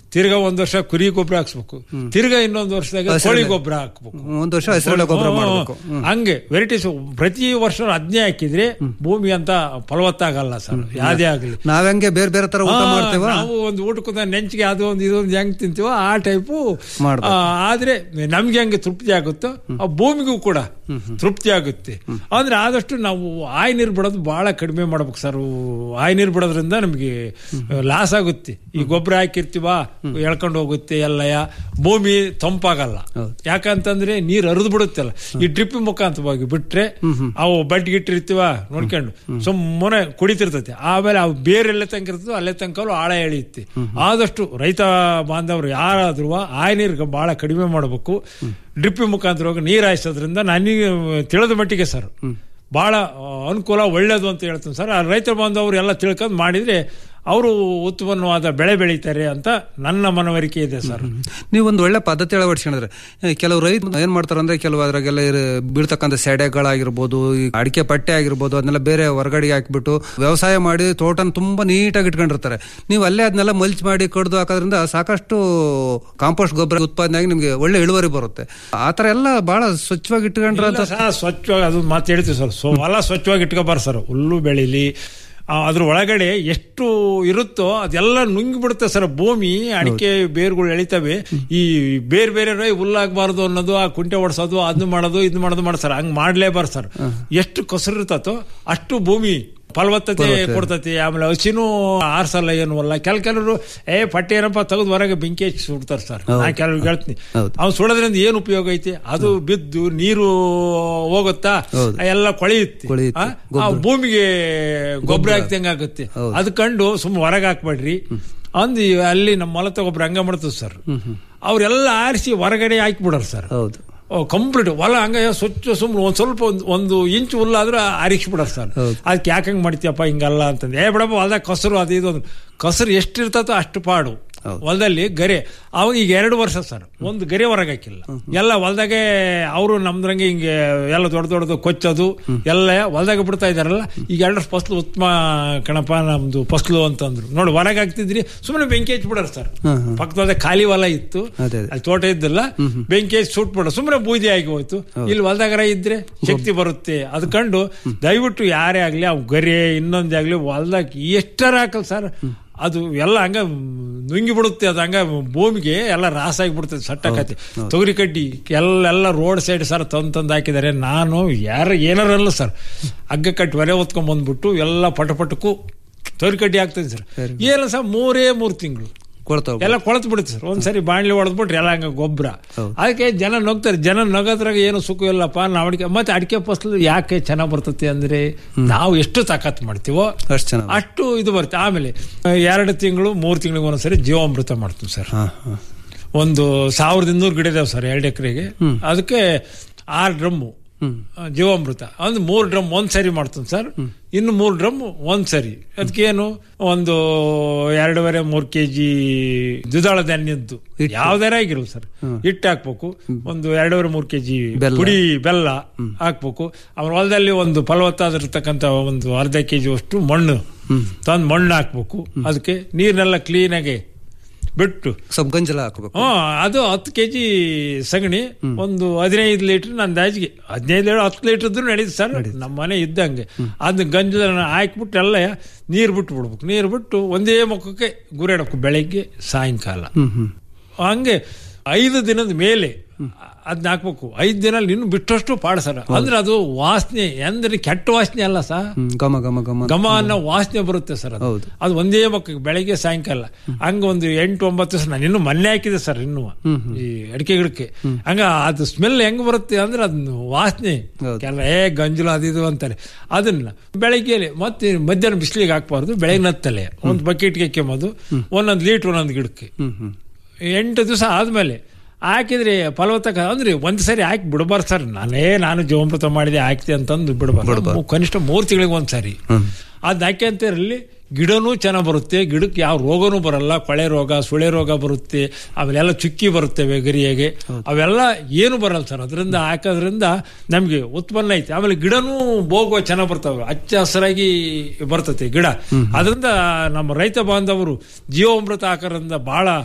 ತಿರ್ಗಾ ಒಂದ್ ವರ್ಷ ಕುರಿ ಗೊಬ್ಬರ ಹಾಕ್ಸ್ಬೇಕು ತಿರ್ಗಾ ಇನ್ನೊಂದು ವರ್ಷದಾಗ ಹಸಿರೆಲೆ. ಕೋಳಿ ಗೊಬ್ಬರ ಹಾಕ್ಬೇಕು ಒಂದ್ ವರ್ಷ ಹಸಿರೆಲೆ ಗೊಬ್ಬರ ಹ್ಮ್. ಮಾಡ್ಬೇಕು. ಹಂಗೆ ವೆರೈಟೀಸ್ ಪ್ರತಿ ವರ್ಷ ಅದನ್ನೇ ಹಾಕಿದ್ರೆ ಭೂಮಿ ಅಂತ ಫಲವತ್ತಾಗಲ್ಲ ಸರ್ ಯಾವ್ದೇ ಆಗ್ಲಿ ನಾವ್ಹಂಗೆ ಬೇರೆ ಬೇರೆ ತರ ಊಟ ಹಾ, ಮಾಡ್ತೇವ ನಾವು ಒಂದು ಊಟಕ್ಕೊಂದ ನೆಂಚಿಗೆ ಅದು ಒಂದು ಇದೊಂದು ಹೆಂಗ್ ತಿಂತೀವೋ ಆ ಟೈಪು ಮಾಡ್ಬೇಕು. ಆದ್ರೆ ನಮ್ಗೆ ಹೆಂಗೆ ತೃಪ್ತಿ ಆಗುತ್ತೋ ಆ ಭೂಮಿಗೂ ಕೂಡ ತೃಪ್ತಿ ಆಗುತ್ತೆ ಅಂದ್ರೆ ಆದಷ್ಟು ನಾವು ಆಯ್ ನೀರು ಬಿಡೋದು ಬಹಳ ಕಡಿಮೆ ಮಾಡ್ಬೇಕು ಸರ್ ಆಯ್ ನೀರು ಬಿಡೋದ್ರಿಂದ ನಮಗೆ ಲಾಸ್ ಆಗುತ್ತೆ ಈ ಗೊಬ್ಬರ ಹಾಕಿರ್ತೀವ ಎಳ್ಕೊಂಡು ಹೋಗುತ್ತೆ ಎಲ್ಲಯ ಭೂಮಿ ತಂಪಾಗಲ್ಲ ಯಾಕಂತಂದ್ರೆ ನೀರು ಹರಿದು ಬಿಡುತ್ತಲ್ಲ ಈ ಡ್ರಿಪ್ ಮುಖಾಂತರವಾಗಿ ಬಿಟ್ರೆ ಅವು ಬಡ್ಡಿ ಗಿಟ್ಟಿರ್ತೀವ ನೋಡ್ಕೊಂಡು ಸುಮ್ಮನೆ ಕುಡಿತಿರ್ತೈತೆ ಆಮೇಲೆ ಅವು ಬೇರೆ ಎಲ್ಲೇ ತನಕ ಇರ್ತದೋ ಅಲ್ಲೇ ತನಕ ಆಳ ಎಳೆಯುತ್ತೆ ಆದಷ್ಟು ರೈತ ಬಾಂಧವರು ಯಾರಾದ್ರೂ ಆ ನೀರು ಬಹಳ ಕಡಿಮೆ ಮಾಡಬೇಕು ಡ್ರಿಪ್ ಮುಖಾಂತರವಾಗಿ ನೀರು ಹಾಯಿಸೋದ್ರಿಂದ ನನಗೆ ತಿಳಿದ ಮಟ್ಟಿಗೆ ಸರ್ ಬಹಳ ಅನುಕೂಲ ಒಳ್ಳೇದು ಅಂತ ಹೇಳ್ತೀನಿ ಸರ್ ಆ ರೈತ ಬಾಂಧವರು ಎಲ್ಲ ತಿಳ್ಕೊಂಡು ಮಾಡಿದ್ರೆ ಅವರು ಉತ್ತಮವಾದ ಬೆಳೆ ಬೆಳೀತಾರೆ ಅಂತ ನನ್ನ ಮನವರಿಕೆ ಇದೆ ಸರ್ ನೀವು ಒಂದು ಒಳ್ಳೆ ಪದ್ಧತಿ ಅಳವಡಿಸ್ಕೊಂಡ್ರೆ ಏ, ಕೆಲವು ರೈತ ಏನ್ ಮಾಡ್ತಾರೆ ಅಂದ್ರೆ ಕೆಲವು ಅದ್ರಾಗೆಲ್ಲ ಇರ- ಬೀಳ್ತಕ್ಕಂಥ ಸೆಡೆಗಳಾಗಿರ್ಬೋದು ಈ ಅಡಿಕೆ ಪಟ್ಟೆ ಆಗಿರ್ಬೋದು ಅದನ್ನೆಲ್ಲ ಬೇರೆ ಹೊರಗಡೆಗೆ ಹಾಕ್ಬಿಟ್ಟು ವ್ಯವಸಾಯ ಮಾಡಿ ತೋಟನ ತುಂಬಾ ನೀಟಾಗಿ ಇಟ್ಕೊಂಡಿರ್ತಾರೆ ನೀವು ಅಲ್ಲೇ ಅದನ್ನೆಲ್ಲ ಮಲ್ಚ್ ಮಾಡಿ ಕಡ್ದು ಹಾಕೋದ್ರಿಂದ ಸಾಕಷ್ಟು ಕಾಂಪೋಸ್ಟ್ ಗೊಬ್ಬರ ಉತ್ಪಾದನೆ ಆಗಿ ನಿಮ್ಗೆ ಒಳ್ಳೆ ಇಳುವರಿ ಬರುತ್ತೆ ಆ ತರ ಎಲ್ಲ ಬಹಳ ಸ್ವಚ್ಛವಾಗಿ ಇಟ್ಕೊಂಡ್ರೆ ಅಂತ ಇಲ್ಲ ಸರ್, ಸ್ವಚ್ಛವಾಗಿ ಅದು ಮಾತು ಹೇಳ್ತೀವಿ ಸರ್ ಸೊ ಹೊಲ ಸ್ವಚ್ಛವಾಗಿ ಇಟ್ಕೋಬಾರ ಸರ್ ಹುಲ್ಲು ಬೆಳೀಲಿ ಆ, ಅದ್ರ ಒಳಗಡೆ ಎಷ್ಟು ಇರುತ್ತೋ ಅದೆಲ್ಲ ನುಂಗಿಬಿಡುತ್ತೆ ಸರ್ ಭೂಮಿ ಅಡಿಕೆ ಬೇರುಗಳು ಎಳಿತವೆ ಈ ಬೇರೆ ಬೇರೆ ರೈ ಹುಲ್ಲಾಗಬಾರ್ದು ಅನ್ನೋದು ಆ ಕುಂಟೆ ಓಡಿಸೋದು ಅದನ್ನ ಮಾಡೋದು ಇದು ಮಾಡೋದು ಮಾಡಿ ಸರ್ ಹಂಗ್ ಮಾಡ್ಲೇಬಾರ್ದು ಸರ್ ಎಷ್ಟು ಕಸರು ಇರ್ತತೋ ಅಷ್ಟು ಭೂಮಿ ಫಲವತ್ತತೆ ಫಲವತ್ತತೆ. ಕೊಡ್ತತಿ ಆಮೇಲೆ ಹಸಿನೂ ಆರ್ಸಲ್ಲ ಏನು ಅಲ್ಲ ಕೆಲ ಕೆಲವರು ಏ ಪಟ್ಟಿ ಏನಪ್ಪ ತೆಗೆದು ಹೊರಗೆ ಬೆಂಕಿ ಹಚ್ಚಿ ಸುಡ್ತಾರೆ ಸರ್ ಹೌದು. ನಾ ಕೆಲವ್ರು ಹೇಳ್ತೀನಿ ಹೌದು. ಅವ್ನು ಸುಡೋದ್ರಿಂದ ಏನು ಉಪಯೋಗ ಐತಿ ಅದು ಬಿದ್ದು ನೀರು ಹೋಗುತ್ತಾ ಹೌದು. ಎಲ್ಲ ಕೊಳೆಯುತ್ತೆ ಕೊಳೆಯುತ್ತೆ. ಆ? ಆ ಗೊಬ್ಬರ. ಭೂಮಿಗೆ ಗೊಬ್ಬರ ಗೊಬ್ಬರ. ಹಾಕ್ದಂಗೆ ಆಗುತ್ತೆ ಹೌದು. ಅದ್ ಕಂಡು ಸುಮ್ಮನೆ ಹೊರಗೆ ಹಾಕ್ಬೇಡ್ರಿ ಅಂದು ಅಲ್ಲಿ ನಮ್ಮ ಮೊಲತ ಗೊಬ್ಬರ ಹಂಗ ಮಾಡ್ತದೆ ಸರ್ ಅವ್ರೆಲ್ಲ ಆರಿಸಿ ಹೊರಗಡೆ ಹಾಕಿಬಿಡೋರು ಸರ್ ಹೌದು ಕಂಪ್ಲೀಟ್ ಹೊಲ ಹಂಗ ಸ್ವಚ್ಛ ಸುಮ್ಮನೆ ಒಂದ್ ಸ್ವಲ್ಪ ಒಂದು ಒಂದು ಇಂಚು ಹುಲ್ಲಾದ್ರೆ ಆರಿಸ್ಬಿಡೋರು ಸರ್ ಅದಕ್ಕೆ ಯಾಕೆ ಹಂಗೆ ಮಾಡ್ತೀಯಪ್ಪ ಹಿಂಗಲ್ಲ ಅಂತಂದು ಏ ಬಿಡಪ್ಪ ಹೊಲ್ದಾಗ ಕಸರು ಅದು ಇದು ಅಂದ್ರು. ಕಸರು ಎಷ್ಟು ಇರ್ತತೋ ಅಷ್ಟು ಪಾಡು ಹೊಲದಲ್ಲಿ ಗರೆ ಅವಾಗ ಈಗ ಎರಡು ವರ್ಷ ಸರ್ ಒಂದು ಗರೆ ಹೊರಗೆ ಹಾಕಿಲ್ಲ ಎಲ್ಲ ಹೊಲದಾಗೆ ಅವರು ನಮ್ದ್ರಂಗೆ ಹಿಂಗೆ ಎಲ್ಲ ದೊಡ್ಡ ದೊಡ್ಡದು ಕೊಚ್ಚೋದು ಎಲ್ಲ ಹೊಲದಾಗ ಬಿಡ್ತಾ ಇದಾರಲ್ಲ ಈಗ ಎರಡು ಫಸ್ಲು ಉತ್ತಮ ಕಣಪ್ಪ ನಮ್ದು ಫಸ್ಲು ಅಂತಂದ್ರು ನೋಡಿ ಹೊರಗೆ ಹಾಕ್ತಿದ್ರಿ ಸುಮ್ಮನೆ ಬೆಂಕಿ ಹಚ್ಬಿಡೋರು ಸರ್ ಹ್ಮ್, ಹ್ಮ್. ಪಕ್ಕದ ಖಾಲಿ ಹೊಲ ಇತ್ತು ಅದೇ ಅದೇ. ಅಲ್ಲಿ ತೋಟ ಇದ್ದಲ್ಲ ಬೆಂಕಿ ಹಚ್ಚಿ ಸುಟ್ಬಿಡ ಸುಮ್ಮನೆ ಬೂದಿ ಆಗಿ ಹೋಯ್ತು ಇಲ್ಲಿ ಹೊಲದಾಗರ ಇದ್ರೆ ಶಕ್ತಿ ಬರುತ್ತೆ ಅದ್ ಕಂಡು ದಯವಿಟ್ಟು ಯಾರೇ ಆಗ್ಲಿ ಅವ್ ಗರೆ ಇನ್ನೊಂದೇ ಆಗ್ಲಿ ಹೊಲ್ದಾಗ ಎಷ್ಟರ ಹಾಕಲ್ ಸರ್ ಅದು ಎಲ್ಲ ಹಂಗ ನುಂಗಿ ಬಿಡುತ್ತೆ ಅದು ಹಂಗ ಭೂಮಿಗೆ ಎಲ್ಲ ರಾಸ ಆಗಿಬಿಡ್ತದೆ ಸಟ್ಟಕತ್ತೆ ತೊಗರಿ ಕಡ್ಡಿ ಎಲ್ಲ ಎಲ್ಲ ರೋಡ್ ಸೈಡ್ ಸರ್ ತಂದು ತಂದು ಹಾಕಿದ್ದಾರೆ ನಾನು ಯಾರ ಏನಾರಲ್ಲ ಸರ್ ಹಗ್ಗ ಕಟ್ಟಿ ಹೊರೆ ಹೊತ್ಕೊಂಡ್ ಬಂದ್ಬಿಟ್ಟು ಎಲ್ಲ ಪಟ ಪಟಕ್ಕೂ ತೊಗರಿ ಕಡ್ಡಿ ಆಗ್ತದೆ ಸರ್ ಏನು ಸರ್ ಮೂರೇ ಮೂರು ತಿಂಗಳು ಕೊಳ್ತಾವ ಎಲ್ಲ ಕೊಳತು ಬಿಡುತ್ತೆ ಸರ್ ಒಂದ್ಸರಿ ಬಾಣ್ಲಿ ಹೊಡೆದ್ಬಿಟ್ರೆ ಎಲ್ಲ ಹಂಗ ಗೊಬ್ಬರ ಅದಕ್ಕೆ ಜನ ನಗ್ತಾರೆ ಜನ ನಗೋದ್ರಾಗ ಏನು ಸುಖ ಇಲ್ಲಪ್ಪ ನಾವು ಅಡಿಕೆ ಮತ್ತೆ ಅಡಿಕೆ ಫಸಲು ಯಾಕೆ ಚೆನ್ನಾಗಿ ಬರ್ತತಿ ಅಂದ್ರೆ ನಾವು ಎಷ್ಟು ತಾಕತ್ ಮಾಡ್ತೀವೋ ಅಷ್ಟು ಚೆನ್ನಾಗಿ ಅಷ್ಟು ಇದು ಬರುತ್ತೆ ಆಮೇಲೆ ಆ, ಎರಡು ತಿಂಗಳು ಮೂರು ತಿಂಗಳಿಗೆ ಒಂದ್ಸರಿ ಜೀವಾಮೃತ ಮಾಡ್ತೀವಿ ಸರ್ ಹಾ ಹಾ ಒಂದು ಸಾವಿರದ ಇನ್ನೂರು ಗಿಡ ಇದಾವೆ ಸರ್ ಎರಡು ಎಕರೆಗೆ ಅದಕ್ಕೆ ಆರು ಡ್ರಮ್ಮು ಆ, ಜೀವಾಮೃತ ಅಂದ್ರೆ ಮೂರು ಡ್ರಮ್ ಒಂದ್ ಸರಿ ಮಾಡ್ತೀನಿ ಸರ್ ಇನ್ನು ಮೂರು ಡ್ರಮ್ ಒಂದ್ ಸರಿ ಅದಕ್ಕೇನು ಒಂದು ಎರಡೂವರೆ ಮೂರು ಕೆ ಜಿ ದ್ವಿದಳ ಧಾನ್ಯದ್ದು ಯಾವ್ದಾರ ಆಗಿರಲ್ಲ ಸರ್ ಹಿಟ್ಟು ಹಾಕ್ಬೇಕು ಒಂದು ಎರಡೂವರೆ ಮೂರು ಕೆ ಜಿ ಬೆಲ್ಲ. ಪುಡಿ ಬೆಲ್ಲ ಹಾಕ್ಬೇಕು ಅವ್ರ ಹೊಲದಲ್ಲಿ ಒಂದು ಫಲವತ್ತಾದಿರ್ತಕ್ಕಂಥ ಒಂದು ಅರ್ಧ ಕೆ ಜಿ ಅಷ್ಟು ಮಣ್ಣು ತಂದು ಮಣ್ಣು ಹಾಕ್ಬೇಕು ಅದಕ್ಕೆ ನೀರ್ನೆಲ್ಲ ಕ್ಲೀನಾಗಿ ಬಿಟ್ಟು ಸ್ವಲ್ಪ ಗಂಜಲ ಹಾಕ್ಬೇಕು ಹ್ಮ್ ಅದು ಹತ್ತು ಕೆಜಿ ಸಗಣಿ ಒಂದು ಹದಿನೈದು ಲೀಟರ್ ನನ್ನ ದಾಜಿಗೆ ಹದಿನೈದು ಲೀಟರ್ ಹತ್ತು ಲೀಟರ್ ಇದ್ರೂ ನಡೀತು ಸರ್ ನಮ್ಮ ಮನೆ ಇದ್ದಂಗೆ ಅದು ಗಂಜಲ ಹಾಕ್ಬಿಟ್ಟು ಎಲ್ಲ ನೀರು ಬಿಟ್ಟು ಬಿಡ್ಬೇಕು ನೀರು ಬಿಟ್ಟು ಒಂದೇ ಮುಖಕ್ಕೆ ಗುರಾಡಬೇಕು ಬೆಳಗ್ಗೆ ಸಾಯಂಕಾಲ ಹ್ಮ್ ಹ್ಮ್ ಹಂಗೆ ಐದು ದಿನದ ಮೇಲೆ ಅದನ್ನ ಹಾಕ್ಬೇಕು ಐದು ದಿನ ಇನ್ನು ಬಿಟ್ಟಷ್ಟು ಪಾಡ ಸರ್ ಅಂದ್ರೆ ಅದು ವಾಸನೆ ಅಂದ್ರೆ ಕೆಟ್ಟ ವಾಸನೆ ಅಲ್ಲ ಸರ್ ಹ್ಮ್, ಘಮ ಘಮ ಘಮ ಘಮ ಅನ್ನೋ ವಾಸನೆ ಬರುತ್ತೆ ಸರ್ ಅದು ಹೌದು. ಅದು ಒಂದೇ ಮಕ್ಕ ಬೆಳಗ್ಗೆ ಸಾಯಂಕಾಲ ಹಂಗ ಒಂದು ಎಂಟು ಒಂಬತ್ತು ದಿವಸ ನಾನು ಇನ್ನು ಮೊನ್ನೆ ಹಾಕಿದೆ ಸರ್ ಇನ್ನು ಈ ಅಡಿಕೆ ಗಿಡಕ್ಕೆ ಹಂಗ ಅದು ಸ್ಮೆಲ್ ಹೆಂಗ್ ಬರುತ್ತೆ ಅಂದ್ರೆ ಅದನ್ನ ವಾಸನೆ ಹೌದು. ಕೆಲ ಏ ಗಂಜಲು ಅದು ಇದು ಅಂತಾರೆ ಅದನ್ನ ಬೆಳಗ್ಗೆ ಮತ್ತೆ ಮಧ್ಯಾಹ್ನ ಬಿಸಿಲಿಗೆ ಹಾಕ್ಬಾರ್ದು ಬೆಳಗ್ಗೆ ನತ್ತಲೆ ಒಂದು ಬಕೆಟ್ಗೆ ಕೆಮ್ಮೋದು ಒಂದೊಂದು ಲೀಟರ್ ಒಂದೊಂದು ಗಿಡಕ್ಕೆ ಹ್ಮ್ ಹ್ಮ್ ಎಂಟು ದಿವಸ ಆದ್ಮೇಲೆ ಹಾಕಿದ್ರೆ ಫಲವತ್ತಕ ಅಂದ್ರೆ ಒಂದ್ ಸರಿ ಹಾಕಿ ಬಿಡಬಾರ್ದು ಸರ್ ನಾನೇ ನಾನು ಜೀವಾಮೃತ ಮಾಡಿದೆ ಹಾಕ್ತೆ ಅಂತಂದು ಬಿಡಬಾರ್ದು ಕನಿಷ್ಠ ಮೂರು ತಿಂಗಳಿಗೆ ಒಂದ್ ಸರಿ ಅದ್ ಹಾಕ್ಯಂತರಲ್ಲಿ ಗಿಡನೂ ಚೆನ್ನಾಗಿ ಬರುತ್ತೆ ಗಿಡಕ್ಕೆ ಯಾವ ರೋಗನೂ ಬರಲ್ಲ ಕೊಳೆ ರೋಗ ಸುಳೆ ರೋಗ ಬರುತ್ತೆ ಆಮೇಲೆಲ್ಲ ಚುಕ್ಕಿ ಬರುತ್ತವೆ ಗರಿಯಾಗೆ ಅವೆಲ್ಲ ಏನು ಬರಲ್ಲ ಸರ್ ಅದರಿಂದ ಹಾಕೋದ್ರಿಂದ ನಮಗೆ ಉತ್ಪನ್ನ ಐತೆ ಆಮೇಲೆ ಗಿಡನೂ ಬೋಗುವ ಚೆನ್ನಾಗಿ ಬರ್ತವೆ ಹಚ್ಚ ಹಸಿರಾಗಿ ಬರ್ತತೆ ಗಿಡ ಅದರಿಂದ ನಮ್ಮ ರೈತ ಬಾಂಧವರು ಜೀವಾಮೃತ ಹಾಕೋದ್ರಿಂದ ಬಹಳ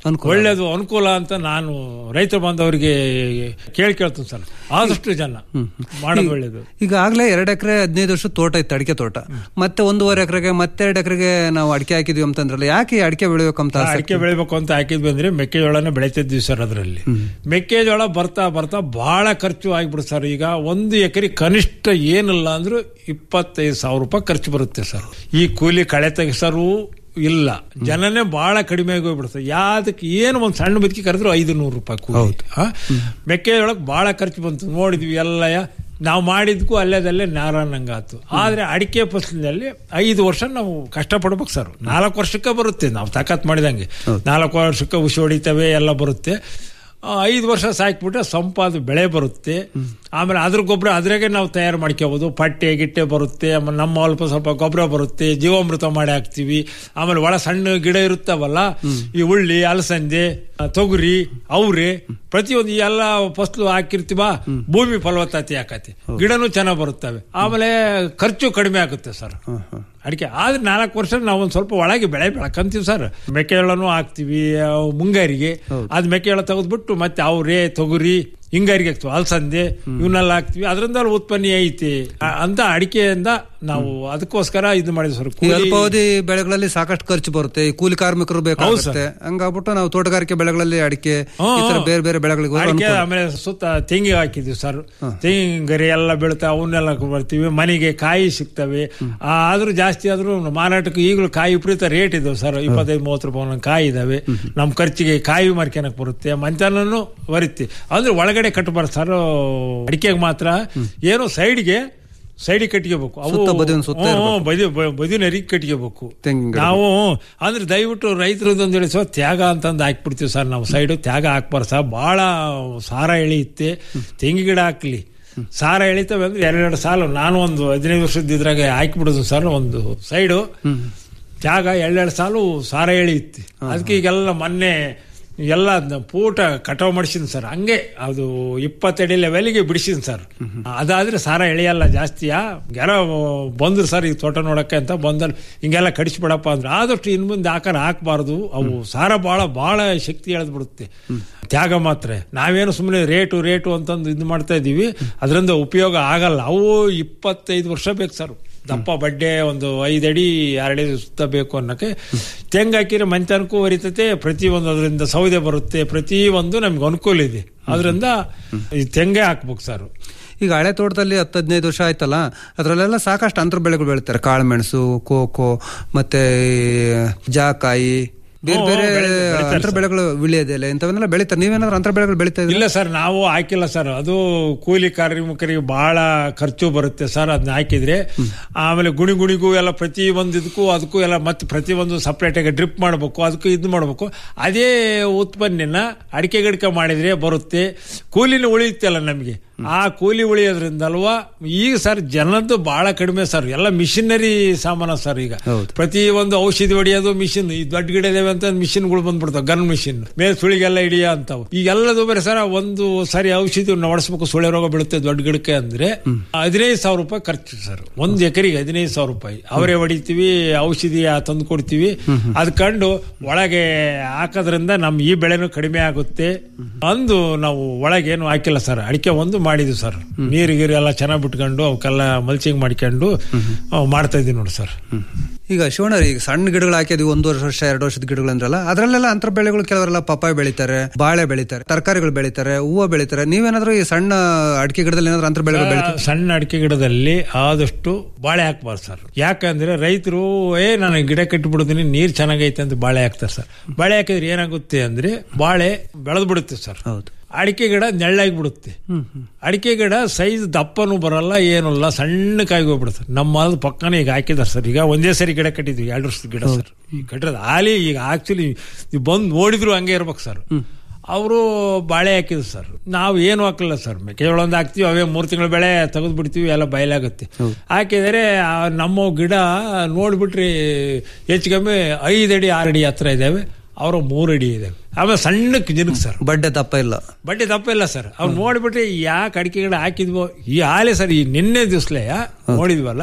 ಒಳ್ಳೇದು ಅನುಕೂಲ ಅಂತ ನಾನು ರೈತ ಬಾಂಧವರಿಗೆ ಕೇಳಿ ಕೇಳ್ತೀನಿ ಸರ್ ಆದಷ್ಟು ಜನ ಮಾಡೋದು ಒಳ್ಳೇದು ಈಗಾಗಲೇ ಎರಡು ಎಕರೆ ಹದಿನೈದು ವರ್ಷ ತೋಟ ಇತ್ತು ಅಡಿಕೆ ತೋಟ ಮತ್ತೆ ಒಂದೂವರೆ ಎಕರೆಗೆ ಮತ್ತೆ ಎರಡು ಎಕರೆಗೆ ನಾವು ಅಡಿಕೆ ಹಾಕಿದ್ವಿ ಅಂತಂದ್ರಲ್ಲ ಯಾಕೆ ಈ ಅಡಿಕೆ ಬೆಳಿಬೇಕಂತ ಆಸಕ್ತಿ? ಅಡಿಕೆ ಬೆಳಿಬೇಕು ಅಂತ ಹಾಕಿದ್ವಿ ಅಂದ್ರೆ ಮೆಕ್ಕೆಜೋಳನ ಬೆಳಿತಿದ್ವಿ ಸರ್ ಅದರಲ್ಲಿ ಮೆಕ್ಕೆಜೋಳ ಬರ್ತಾ ಬರ್ತಾ ಬಹಳ ಖರ್ಚು ಆಗ್ಬಿಡುತ್ತೆ ಸರ್ ಈಗ ಒಂದು ಎಕರೆ ಕನಿಷ್ಠ ಏನಿಲ್ಲ ಅಂದ್ರೂ ಇಪ್ಪತ್ತೈದು ಸಾವಿರ ರೂಪಾಯಿ ಖರ್ಚು ಬರುತ್ತೆ ಸರ್ ಈ ಕೂಲಿ ಕಳೆ ತೆಗೆಸರು ಇಲ್ಲ ಜನನೇ ಬಹಳ ಕಡಿಮೆ ಆಗಿ ಹೋಗ್ಬಿಡುತ್ತೆ ಯಾವ್ದಕ್ಕೆ ಏನು ಒಂದು ಸಣ್ಣ ಬದುಕಿ ಕರೆದ್ರು ಐದು ನೂರು ರೂಪಾಯಿ ಕೂಲಿ ಆ? ಮೆಕ್ಕೆಜೋಳಕ್ಕೆ ಬಹಳ ಖರ್ಚು ಬಂತು ನೋಡಿದ್ವಿ ಎಲ್ಲ ನಾವು ಮಾಡಿದ್ಕು ಅಲ್ಲೇದಲ್ಲೇ ನಾರಾಯಣಂಗಾತು ಆದ್ರೆ ಅಡಿಕೆ ಫಸಲಿನಲ್ಲಿ ಐದು ವರ್ಷ ನಾವು ಕಷ್ಟಪಡ್ಬೇಕು ಸರ್ ನಾಲ್ಕು ವರ್ಷಕ್ಕೆ ಬರುತ್ತೆ ನಾವು ತಾಕತ್ ಮಾಡಿದಂಗೆ ನಾಲ್ಕು ವರ್ಷಕ್ಕೆ ಉಸಿ ಹೊಡಿತವೆ ಎಲ್ಲ ಬರುತ್ತೆ ಆ, ಐದು ವರ್ಷ ಸಾಕ್ಬಿಟ್ರೆ ಸಂಪಾದ ಬೆಳೆ ಬರುತ್ತೆ ಆಮೇಲೆ ಅದ್ರ ಗೊಬ್ಬರ ಅದ್ರಾಗೆ ನಾವು ತಯಾರು ಮಾಡ್ಕೋಬಹುದು ಪಟ್ಟೆ ಗಿಟ್ಟೆ ಬರುತ್ತೆ ಆಮೇಲೆ ನಮ್ಮ ಅಲ್ಪ ಸ್ವಲ್ಪ ಗೊಬ್ಬರ ಬರುತ್ತೆ ಜೀವಾಮೃತ ಮಾಡಿ ಹಾಕ್ತಿವಿ ಆಮೇಲೆ ಒಳ ಸಣ್ಣ ಗಿಡ ಇರುತ್ತವಲ್ಲ ಈ ಉಳ್ಳಿ ಅಲಸಂದೆ ಆ, ತೊಗರಿ ಅವ್ರೆ ಪ್ರತಿಯೊಂದು ಈ ಎಲ್ಲ ಫಸಲು ಹಾಕಿರ್ತೀವ ಭೂಮಿ ಫಲವತ್ತತೆ ಆಕತಿ ಗಿಡನೂ ಚೆನ್ನಾಗಿ ಬರುತ್ತವೆ ಆಮೇಲೆ ಖರ್ಚು ಕಡಿಮೆ ಆಗುತ್ತೆ ಸರ್ ಅಡಿಕೆ ಆದ್ರೆ ನಾಲ್ಕು ವರ್ಷ ನಾವು ಒಂದ್ ಸ್ವಲ್ಪ ಒಳಗೆ ಬೆಳೆ ಬೆಳಕಂತೀವಿ ಸರ್ ಮೆಕ್ಕೆಜೋಳನೂ ಹಾಕ್ತಿವಿ ಆ, ಮುಂಗಾರಿಗೆ ಅದ್ ಮೆಕ್ಕೆಜೋಳ ತೆಗೆದ್ಬಿಟ್ಟು ಮತ್ತೆ ಅವ್ರೆ ತೊಗರಿ ಹಿಂಗಾರಿಗೆ ಹಾಕ್ತಿವಿ ಅಲಸಂದೆ ಇವನ್ನೆಲ್ಲ ಹಾಕ್ತಿವಿ ಅದರಿಂದ ಉತ್ಪನ್ನ ಐತಿ ಆ, ಅಂತ ಅಡಿಕೆಯಿಂದ ನಾವು ಅದಕ್ಕೋಸ್ಕರ ಇದು ಮಾಡಿದ್ವಿ ಸರ್ ಈ ಕೂಲಿ- ಅಲ್ಪಾವಧಿ ಬೆಳೆಗಳಲ್ಲಿ ಸಾಕಷ್ಟು ಖರ್ಚು ಬರುತ್ತೆ ಈ ಕೂಲಿ ಕಾರ್ಮಿಕರು ಬೇಕಾಗುತ್ತೆ ಹಂಗಾಗ್ಬಿಟ್ಟು ನಾವು ತೋಟಗಾರಿಕೆ ಬೆಳೆಗಳಲ್ಲಿ ಅಡಿಕೆ ಈ ತರ ಬೇರೆ ಬೇರೆ ಬೆಳೆಗಳಿಗೆ ಹೋದ್ರೆ ಅಡಿಕೆ ಅನುಕೂಲ. ಆಮೇಲೆ ಸುತ್ತ ತೆಂಗಿ ಹಾಕಿದ್ವಿ ಸರ್ ತೆಂಗಿನ ಗರಿ ಎಲ್ಲ ಬೀಳ್ತಾ ಅವನ್ನೆಲ್ಲ ಬರ್ತೀವಿ ಮನೆಗೆ ಕಾಯಿ ಸಿಗ್ತವೆ ಆ, ಆದ್ರೂ ಜಾಸ್ತಿ ಆದ್ರೂ ಮಾರಾಟಕ್ಕೆ ಈಗಲೂ ಕಾಯಿ ವಿಪರೀತ ರೇಟ್ ಇದಾವೆ ಸರ್ ಇಪ್ಪತ್ತೈದು ಮೂವತ್ತು ರೂಪಾಯಿ ಒಂದೊಂದು ಕಾಯಿ ಇದಾವೆ ನಮ್ಮ ಖರ್ಚಿಗೆ ಕಾಯಿ ಮಾರ್ಕೆನಕ್ ಬರುತ್ತೆ ಮಂಚನೂ ಬರುತ್ತೆ ಅಂದ್ರೆ ಒಳಗಡೆ ಕಟ್ಟಬಾರ್ದು ಸರ್ ಅಡಿಕೆಗೆ ಮಾತ್ರ ಏನೋ ಸೈಡ್ಗೆ ಸೈಡಿಗೆ ಕಟ್ಕೋಬೇಕು ಅವು ಸುತ್ತ ಬದಿಯನ್ನು ಸುತ್ತ ಹ್ಮ್, ಇರ್ಬೇಕು. ಬದಿ ಬ- ಬದಿ ನರಿಗೆ ಕಟ್ಕೋಬೇಕು ತೆಂಗಿನ ಗಿಡ. ನಾವು ಅಂದ್ರೆ ದಯವಿಟ್ಟು ರೈತರದೊಂದು ಹೇಳಿ ಸರ್ ತ್ಯಾಗ ಅಂತಂದು ಹಾಕ್ಬಿಡ್ತೀವಿ ಸರ್ ನಾವು ಸೈಡು ತ್ಯಾಗ ಹಾಕ್ಬಾರ್ದು ಸರ್ ಬಹಳ ಸಾರ ಎಳೆಯುತ್ತೆ ತೆಂಗಿ ಗಿಡ ಹಾಕ್ಲಿ ಸಾರ ಎಳಿತವೆ ಅಂದ್ರೆ ಎರಡೆರಡು ಸಾಲು ನಾನು ಒಂದು ಹದಿನೈದು ವರ್ಷದ ಇದ್ರಾಗ ಹಾಕಿಬಿಡೋದು ಸರ್ ಒಂದು ಸೈಡು ತ್ಯಾಗ ಎರಡೆರಡು ಸಾಲು ಸಾರ ಎಳೆಯುತ್ತೆ ಅದಕ್ಕೆ ಈಗೆಲ್ಲ ಮೊನ್ನೆ ಎಲ್ಲ ಅದ್ನ ಪೂಟ ಕಟಾವ್ ಮಾಡಿಸಿನ್ ಸರ್ ಹಂಗೆ ಅದು ಇಪ್ಪತ್ತಡಿ ಲೆವೆಲ್ಗೆ ಬಿಡಿಸಿನ್ ಸರ್ ಅದಾದ್ರೆ ಸಾರ ಎಳೆಯಲ್ಲ ಜಾಸ್ತಿಯಾ ಯಾರೋ ಬಂದ್ರು ಸರ್ ಈ ತೋಟ ನೋಡಕ್ಕೆ ಅಂತ ಬಂದಲ್ಲಿ ಹಿಂಗೆಲ್ಲ ಕಡಿಸ್ಬಿಡಪ್ಪ ಅಂದ್ರೆ ಆದಷ್ಟು ಇನ್ ಮುಂದೆ ಆಕಾರ ಹಾಕ್ಬಾರ್ದು ಅವು ಸಾರ ಬಹಳ ಬಹಳ ಶಕ್ತಿ ಎಳೆದ್ಬಿಡುತ್ತೆ ತ್ಯಾಗ ಮಾತ್ರ ನಾವೇನು ಸುಮ್ಮನೆ ರೇಟು ರೇಟು ಅಂತಂದು ಇದು ಮಾಡ್ತಾ ಇದೀವಿ ಅದರಿಂದ ಉಪಯೋಗ ಆಗಲ್ಲ ಅವು ಇಪ್ಪತ್ತೈದು ವರ್ಷ ಬೇಕು ಸರ್ ದಪ್ಪ ಬಡ್ಡೆ ಒಂದು ಐದಡಿ ಎರಡಡಿ ಸುತ್ತ ಬೇಕು ಅನ್ನಕ್ಕೆ ತೆಂಗು ಹಾಕಿದ್ರೆ ಮಂಚನಕ್ಕೂ ಹೊರಿತತೆ ಪ್ರತಿ ಒಂದು ಅದರಿಂದ ಸೌದೆ ಬರುತ್ತೆ ಪ್ರತಿ ಒಂದು ನಮ್ಗೆ ಅನುಕೂಲ ಇದೆ ಅದರಿಂದ ಈ ತೆಂಗೆ ಹಾಕ್ಬೇಕು ಸರ್ ಈಗ ಹಳೆ ತೋಟದಲ್ಲಿ ಹತ್ತು ಹದಿನೈದು ವರ್ಷ ಆಯ್ತಲ್ಲ ಅದರಲ್ಲೆಲ್ಲ ಸಾಕಷ್ಟು ಅಂತರ ಬೆಳೆಗಳು ಬೆಳಿತಾರೆ ಕಾಳುಮೆಣಸು ಕೋಕೋ ಮತ್ತೆ ಈ ಜಾಕಾಯಿ ಬೇರೆ ಹ್ಮ್, ಬೇರೆ ಬೆಳೆ- ಬೆಳಿತಾರೆ ಅಂತರ ಬೆಳೆಗಳು ವಿಳ್ಯದೆಲೆ ಇಂಥವನ್ನೆಲ್ಲ ಬೆಳಿತಾರೆ ನೀವೇನಾದ್ರೂ ಅಂತರ ಬೆಳೆಗಳು ಬೆಳಿತಾ ಇದ್ದೀರಾ? ಇಲ್ಲ ಸರ್ ನಾವು ಹಾಕಿಲ್ಲ ಸರ್ ಅದು ಕೂಲಿ ಕಾರ್ಮಿಕರಿಗೆ ಬಹಳ ಖರ್ಚು ಬರುತ್ತೆ ಸರ್ ಅದನ್ನ ಹಾಕಿದ್ರೆ ಆಮೇಲೆ ಗುಣಿ ಗುಣಿಗೂ ಎಲ್ಲ ಪ್ರತಿ ಒಂದು ಇದಕ್ಕೂ ಅದಕ್ಕೂ ಎಲ್ಲ ಮತ್ತೆ ಪ್ರತಿ ಒಂದು ಸಪ್ರೇಟ್ ಆಗಿ ಡ್ರಿಪ್ ಮಾಡಬೇಕು ಅದಕ್ಕೂ ಇದು ಮಾಡಬೇಕು ಅದೇ ಉತ್ಪನ್ನ ಅಡಿಕೆ ಗಿಡಕ ಮಾಡಿದ್ರೆ ಬರುತ್ತೆ ಕೂಲಿನ ಉಳಿಯುತ್ತಲ್ಲ ನಮಗೆ ಆ ಕೂಲಿ ಉಳಿಯೋದ್ರಿಂದ ಅಲ್ವಾ ಈಗ ಸರ್ ಜನದ್ದು ಬಹಳ ಕಡಿಮೆ ಸರ್ ಎಲ್ಲ ಮಿಷಿನರಿ ಸಾಮಾನ ಸರ್ ಈಗ ಪ್ರತಿ ಒಂದು ಔಷಧಿ ಹೊಡಿಯೋದು ಮಿಷಿನ್ ಈ ದೊಡ್ಡ ಗಿಡ ಇದಾವೆ ಅಂತ ಮಿಷಿನ್ಗಳು ಬಂದ್ಬಿಡ್ತಾವೆ ಗನ್ ಮಿಷಿನ್ ಮೇಲೆ ಸುಳಿಗೆಲ್ಲ ಹಿಡಿಯೋ ಅಂತಾವು ಈಗೆಲ್ಲದು ಬೇರೆ ಸರ್ ಒಂದು ಸರಿ ಔಷಧಿ ಹೊಡಿಸ್ಬೇಕು ಸುಳೆ ರೋಗ ಬೀಳುತ್ತೆ ದೊಡ್ಡ ಗಿಡಕ್ಕೆ ಅಂದ್ರೆ ಹದಿನೈದು ಸಾವಿರ ರೂಪಾಯಿ ಖರ್ಚು ಸರ್ ಒಂದು ಎಕರೆಗೆ ಹದಿನೈದು ಸಾವಿರ ರೂಪಾಯಿ ಅವರೇ ಹೊಡಿತೀವಿ ಔಷಧಿ ತಂದು ಕೊಡ್ತೀವಿ ಅದ್ ಕಂಡು ಒಳಗೆ ಹಾಕೋದ್ರಿಂದ ನಮ್ ಈ ಬೆಳೆನೂ ಕಡಿಮೆ ಆಗುತ್ತೆ ಅಂದು ನಾವು ಒಳಗೆ ಏನು ಹಾಕಿಲ್ಲ ಸರ್ ಅಡಿಕೆ ಒಂದು ಮಾಡಿದ್ವಿ ಸರ್ ನೀರು ಗೀರು ಎಲ್ಲ ಚೆನ್ನಾಗಿ ಬಿಟ್ಕೊಂಡು ಅವಕ್ಕೆಲ್ಲ ಮಲ್ಚಿಂಗ್ ಮಾಡ್ಕೊಂಡು ಅವ್ ಮಾಡ್ತಾ ಇದೀವಿ ನೋಡಿ ಸರ್ ಈಗ ಶಿವಣ್ಣ ಈಗ ಸಣ್ಣ ಗಿಡಗಳು ಹಾಕಿದ್ವಿ ಒಂದು ವರ್ಷ ಎರಡು ವರ್ಷದ ಗಿಡಗಳು ಅಂದ್ರಲ್ಲ ಅದ್ರಲ್ಲೆಲ್ಲ ಅಂತರ ಬೆಳೆಗಳು ಕೆಲವರೆಲ್ಲ ಪಪ್ಪಾಯ ಬೆಳಿತಾರೆ ಬಾಳೆ ಬೆಳಿತಾರೆ ತರಕಾರಿಗಳು ಬೆಳಿತಾರೆ ಹೂವು ಬೆಳಿತಾರೆ ನೀವೇನಾದ್ರೂ ಈ ಸಣ್ಣ ಅಡಿಕೆ ಗಿಡದಲ್ಲಿ ಏನಾದ್ರೂ ಅಂತರ ಬೆಳೆಗಳು ಬೆಳಿತಾರೆ ಸಣ್ಣ ಅಡಿಕೆ ಗಿಡದಲ್ಲಿ ಆದಷ್ಟು ಬಾಳೆ ಹಾಕ್ಬಾರ್ದು ಸರ್ ಯಾಕಂದ್ರೆ ರೈತರು ಏ ನಾನು ಗಿಡ ಕಟ್ಟಿಬಿಡ್ತೀನಿ ನೀರ್ ಚೆನ್ನಾಗೈತೆ ಅಂತ ಬಾಳೆ ಹಾಕ್ತಾರೆ ಸರ್ ಬಾಳೆ ಹಾಕಿದ್ರೆ ಏನಾಗುತ್ತೆ ಅಂದ್ರೆ ಬಾಳೆ ಬೆಳೆದು ಬಿಡುತ್ತೆ ಸರ್ ಹೌದು ಅಡಿಕೆ ಗಿಡ ನೆಳ್ಳಾಗಿ ಬಿಡುತ್ತೆ ಅಡಿಕೆ ಗಿಡ ಸೈಜ್ ದಪ್ಪನೂ ಬರಲ್ಲ ಏನಲ್ಲ ಸಣ್ಣ ಕಾಯಿ ಹೋಗ್ಬಿಡುತ್ತೆ ನಮ್ಮ ಹೊಲದ ಪಕ್ಕನೇ ಈಗ ಹಾಕಿದಾರೆ ಸರ್ ಈಗ ಒಂದೇ ಸರಿ ಗಿಡ ಕಟ್ಟಿದ್ವಿ ಎರಡು ವರ್ಷದ ಗಿಡ ಸರ್ ಈ ಕಟ್ಟಿರೋದು ಹಾಲಿ ಈಗ ಆಕ್ಚುಲಿ ನೀವು ಬಂದು ನೋಡಿದ್ರು ಹಂಗೆ ಇರ್ಬೇಕು ಸರ್ ಅವರು ಬಾಳೆ ಹಾಕಿದ್ರು ಸರ್ ನಾವು ಏನು ಹಾಕಲ್ಲ ಸರ್ ಮೆಕ್ಕೆಜೋಳ ಒಂದು ಹಾಕ್ತಿವಿ ಅವೇ ಮೂರು ತಿಂಗಳ ಬೆಳೆ ತೆಗೆದು ಬಿಡ್ತೀವಿ ಎಲ್ಲ ಬಯಲಾಗುತ್ತೆ ಹಾಕಿದರೆ ಆ ನಮ್ಮ ಗಿಡ ನೋಡ್ಬಿಟ್ರಿ ಹೆಚ್ಚು ಕಮ್ಮಿ ಐದು ಅಡಿ ಆರು ಅಡಿ ಹತ್ರ ಇದ್ದಾವೆ ಅವರು ಮೂರು ಅಡಿ ಇದಾವೆ ಆಮೇಲೆ ಸಣ್ಣಕ್ಕೆ ಜನಕ್ಕೆ ಸರ್ ಬಡ್ಡೆ ದಪ್ಪ ಇಲ್ಲ ಬಡ್ಡೆ ದಪ್ಪ ಇಲ್ಲ ಸರ್ ಅವ್ರು ನೋಡ್ಬಿಟ್ರೆ ಯಾಕೆ ಅಡಿಕೆ ಗಿಡ ಹಾಕಿದ್ವೋ ಈ ಹಾಲೆ ಸರ್ ಈ ನಿನ್ನೆ ದಿವ್ಸಲೇ ನೋಡಿದ್ವಲ್ಲ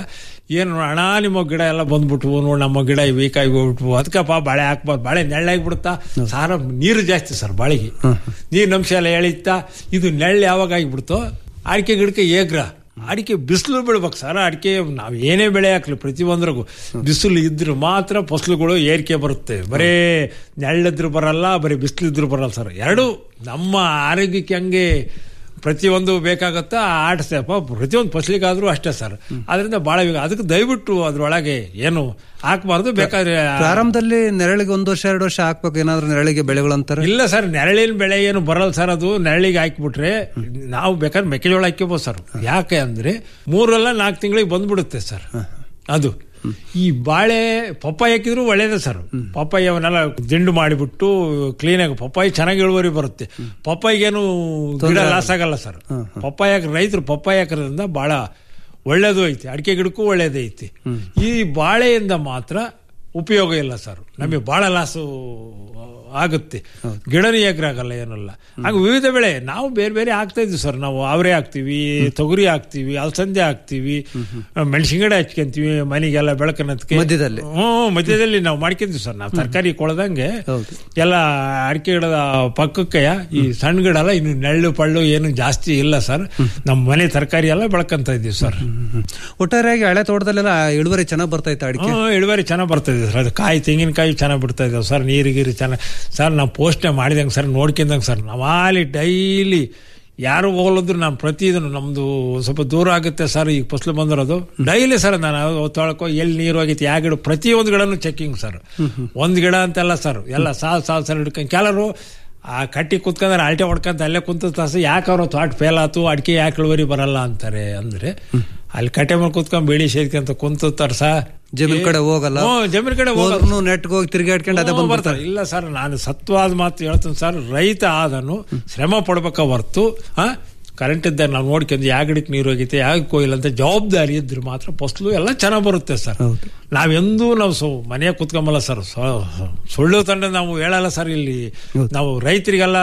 ಏನು ಅಣ್ಣ ನಿಮ್ಮ ಗಿಡ ಎಲ್ಲ ಬಂದ್ಬಿಟ್ವು ನೋಡಿ ನಮ್ಮ ಗಿಡ ವೀಕ್ ಆಗಿ ಹೋಗ್ಬಿಟ್ವು ಅದಕ್ಕಪ್ಪ ಬಾಳೆ ಹಾಕ್ಬಾರ್ದು ಬಾಳೆ ನೆಳ್ಳಾಗಿ ಬಿಡುತ್ತಾ ಸಾರ ನೀರು ಜಾಸ್ತಿ ಸರ್ ಬಾಳೆಗೆ ನೀರಿನ ಅಂಶ ಎಲ್ಲ ಎಳಿತಾ ಇದು ನೆಳ್ಳು ಯಾವಾಗ ಆಗಿಬಿಡ್ತೋ ಅಡಿಕೆ ಗಿಡಕ್ಕೆ ಏಗ್ರ ಅಡಿಕೆ ಬಿಸಿಲು ಬೀಳ್ಬೇಕು ಸರ್ ಅಡಿಕೆ ನಾವು ಏನೇ ಬೆಳೆ ಹಾಕ್ಲಿ ಪ್ರತಿಯೊಂದ್ರಿಗೂ ಬಿಸಿಲು ಇದ್ರೆ ಮಾತ್ರ ಫಸಲುಗಳು ಏರಿಕೆ ಬರುತ್ತೆ ಬರೇ ನೆಳ್ಳಿದ್ರು ಬರಲ್ಲ ಬರೀ ಬಿಸಿಲಿದ್ರು ಬರಲ್ಲ ಸರ್ ಎರಡು ನಮ್ಮ ಆರೋಗ್ಯಕ್ಕೆ ಹಂಗೆ ಪ್ರತಿಯೊಂದು ಬೇಕಾಗತ್ತಾ ಆಡಿಸ್ತೇಪ ಪ್ರತಿಯೊಂದು ಫಸಲಿಗಾದ್ರೂ ಅಷ್ಟೇ ಸರ್ ಅದರಿಂದ ಭಾಳ ಬೇಗ ಅದಕ್ಕೆ ದಯವಿಟ್ಟು ಅದ್ರೊಳಗೆ ಏನು ಹಾಕ್ಬಾರ್ದು ಬೇಕಾದ್ರೆ ಪ್ರಾರಂಭದಲ್ಲಿ ನೆರಳಿಗೆ ಒಂದು ವರ್ಷ ಎರಡು ವರ್ಷ ಹಾಕ್ಬೇಕು ಏನಾದ್ರೂ ನೆರಳಿಗೆ ಬೆಳೆಗಳು ಅಂತಾರೆ ಇಲ್ಲ ಸರ್ ನೆರಳಿನ ಬೆಳೆ ಏನು ಬರಲ್ಲ ಸರ್ ಅದು ನೆರಳಿಗೆ ಹಾಕಿಬಿಟ್ರೆ ನಾವು ಬೇಕಾದ್ರೆ ಮೆಕ್ಕೆಜೋಳ ಹಾಕ್ಕೋಬೋದು ಸರ್ ಯಾಕೆ ಅಂದ್ರೆ ಮೂರಲ್ಲ ನಾಲ್ಕು ತಿಂಗಳಿಗೆ ಬಂದ್ಬಿಡುತ್ತೆ ಸರ್ ಅದು ಈ ಬಾಳೆ ಪಪ್ಪಾಯಿ ಹಾಕಿದ್ರು ಒಳ್ಳೇದೇ ಸರ್ ಪಪ್ಪಾಯಿ ಅವನ್ನೆಲ್ಲ ದಿಂಡು ಮಾಡಿಬಿಟ್ಟು ಕ್ಲೀನಾಗಿ ಪಪ್ಪಾಯಿ ಚೆನ್ನಾಗಿ ಇಳುವರಿ ಬರುತ್ತೆ ಪಪ್ಪಾಯಿಗೇನು ಗಿಡ ಲಾಸ್ ಆಗಲ್ಲ ಸರ್ ಪಪ್ಪಾಯಿ ಹಾಕಿ ರೈತರು ಪಪ್ಪಾಯಿ ಹಾಕೋದ್ರಿಂದ ಬಹಳ ಒಳ್ಳೇದು ಐತಿ ಅಡಿಕೆ ಗಿಡಕ್ಕೂ ಒಳ್ಳೇದೇ ಐತಿ ಈ ಬಾಳೆಯಿಂದ ಮಾತ್ರ ಉಪಯೋಗ ಇಲ್ಲ ಸರ್ ನಮಗೆ ಬಹಳ ಲಾಸು ಆಗುತ್ತೆ ಗಿಡನೇ ಆಗಲ್ಲ ಏನಲ್ಲ ಹಾಗೆ ವಿವಿಧ ಬೆಳೆ ನಾವು ಬೇರೆ ಬೇರೆ ಹಾಕ್ತಾ ಇದ್ವಿ ಸರ್ ನಾವು ಅವರೆ ಹಾಕ್ತಿವಿ ತೊಗರಿ ಹಾಕ್ತಿವಿ ಅಲಸಂದೆ ಹಾಕ್ತಿವಿ ಮೆಣಸಿನ ಗಿಡ ಹಚ್ಕೊಂತೀವಿ ಮನೆಗೆಲ್ಲ ಬೆಳಕನ್ನತ್ಕೆ ಮಧ್ಯದಲ್ಲಿ? ಹ್ಞೂ ಮಧ್ಯದಲ್ಲಿ ನಾವು ಮಾಡ್ಕೊಂತೀವಿ ಸರ್ ನಾವು ತರಕಾರಿ ಕೊಳದಂಗೆ ಎಲ್ಲ ಅಡಿಕೆ ಗಿಡದ ಪಕ್ಕಕ್ಕೆ ಈ ಸಣ್ಣ ಗಿಡ ಎಲ್ಲ ಇನ್ನು ನೆಳ್ಳು ಪಳ್ಳು ಏನು ಜಾಸ್ತಿ ಇಲ್ಲ ಸರ್ ನಮ್ಮ ಮನೆ ತರಕಾರಿ ಎಲ್ಲ ಬೆಳ್ಕೊಂತ ಇದ್ದೀವಿ ಸರ್ ಒಟ್ಟಾರೆಯಾಗಿ ಹಳೆ ತೋಟದಲ್ಲೆಲ್ಲ ಇಳುವರಿ ಚೆನ್ನಾಗಿ ಬರ್ತೈತೆ ಅಡಿಕೆ ಹ್ಮ್, ಇಳುವರಿ ಚೆನ್ನಾಗಿ ಬರ್ತಾ ಇದೆ ಸರ್ ಅದು ಕಾಯಿ ತೆಂಗಿನಕಾಯಿ ಚೆನ್ನಾಗಿ ಬಿಡ್ತಾ ಇದ್ದಾವೆ ಸರ್ ನೀರು ಗೀರು ಚೆನ್ನಾಗಿ ಸರ್ ನಾವು ಪೋಸ್ಟೇ ಮಾಡಿದಂಗೆ ಸರ್ ನೋಡ್ಕೊಂಡಂಗೆ ಸರ್ ನಾವು ಅಲ್ಲಿ ಡೈಲಿ ಯಾರು ಹೋಗ್ಲದ್ರು ನಾನು ಪ್ರತಿ ಇದನ್ನು ನಮ್ದು ಸ್ವಲ್ಪ ದೂರ ಆಗುತ್ತೆ ಸರ್ ಈಗ ಫಸಲು ಬಂದಿರೋದು ಡೈಲಿ ಸರ್ ನಾನು ತೊಳ್ಕೊ ಎಲ್ಲಿ ನೀರು ಹೋಗಿತ್ತು ಯಾವ ಗಿಡ ಪ್ರತಿಯೊಂದು ಗಿಡನೂ ಚೆಕಿಂಗ್ ಸರ್ ಒಂದು ಗಿಡ ಅಂತೆಲ್ಲ ಸರ್ ಎಲ್ಲ ಸಾಲ್ ಸಾಲ್ ಸರ್ ಹಿಡ್ಕೊಂಡು ಕೆಲವರು ಆ ಕಟ್ಟಿ ಕುತ್ಕೊಂಡ್ರೆ ಅಲ್ಟೆ ಹೊಡ್ಕೊಂತ ಅಲ್ಲೇ ಕುಂತ ತಾಸು ಯಾಕೆ ಅವ್ರ ತೋಟ ಫೇಲ್ ಆತು ಅಡಿಕೆ ಯಾಕೆ ಇಳುವರಿ ಬರಲ್ಲ ಅಂತಾರೆ ಅಂದ್ರೆ ಅಲ್ಲಿ ಕಟ್ಟೆ ಮೇಲೆ ಕುತ್ಕೊಂಡ್ ಬೇಡಿ ಸೇದ್ಕೊಂತ ಕುಂತಾರ ಸರ್ ಜಮೀನ್ ಕಡೆ ಹೋಗಲ್ಲ ಹ್ಮ್, ಜಮೀನ್ ಕಡೆ ಹೋಗಲ್ಲ. ಹೋದ್ರೂ ನೆಟ್ಗೆ ಹೋಗಿ ತಿರುಗಾಡ್ಕೊಂಡು ಅದೇ ಹ್ಮ್, ಬಂದ್ಬಿಡ್ತಾರೆ ಬರ್ತಾರೆ. ಇಲ್ಲ ಸರ್ ನಾನು ಸತ್ವಾದ ಮಾತು ಹೇಳ್ತೀನಿ ಸರ್ ರೈತ ಆದನು ಶ್ರಮ ಪಡ್ಬೇಕ ಹೊರ್ತು ಆ ಕರೆಂಟ್ ಇದ್ದಾಗ ನಾವು ನೋಡ್ಕೊಂಡು ಯಾವ ಗಿಡಕ್ಕೆ ನೀರು ಹೋಗಿತ್ತೆ ಯಾವ ಕೊಯ್ಲ್ ಅಂತ ಜವಾಬ್ದಾರಿ ಇದ್ರೆ ಮಾತ್ರ ಫಸಲು ಎಲ್ಲ ಚೆನ್ನಾಗಿ ಬರುತ್ತೆ ಸರ್ ನಾವೆಂದೂ ನಾವು ಸೊ ಮನೆಯಾಗ ಕುತ್ಕೊಂಬಲ್ಲ ಸರ್ ಸೊ- ಸುಳ್ಳು ತಂಡ ನಾವು ಹೇಳಲ್ಲ ಸರ್ ಇಲ್ಲಿ ನಾವು ರೈತರಿಗೆಲ್ಲ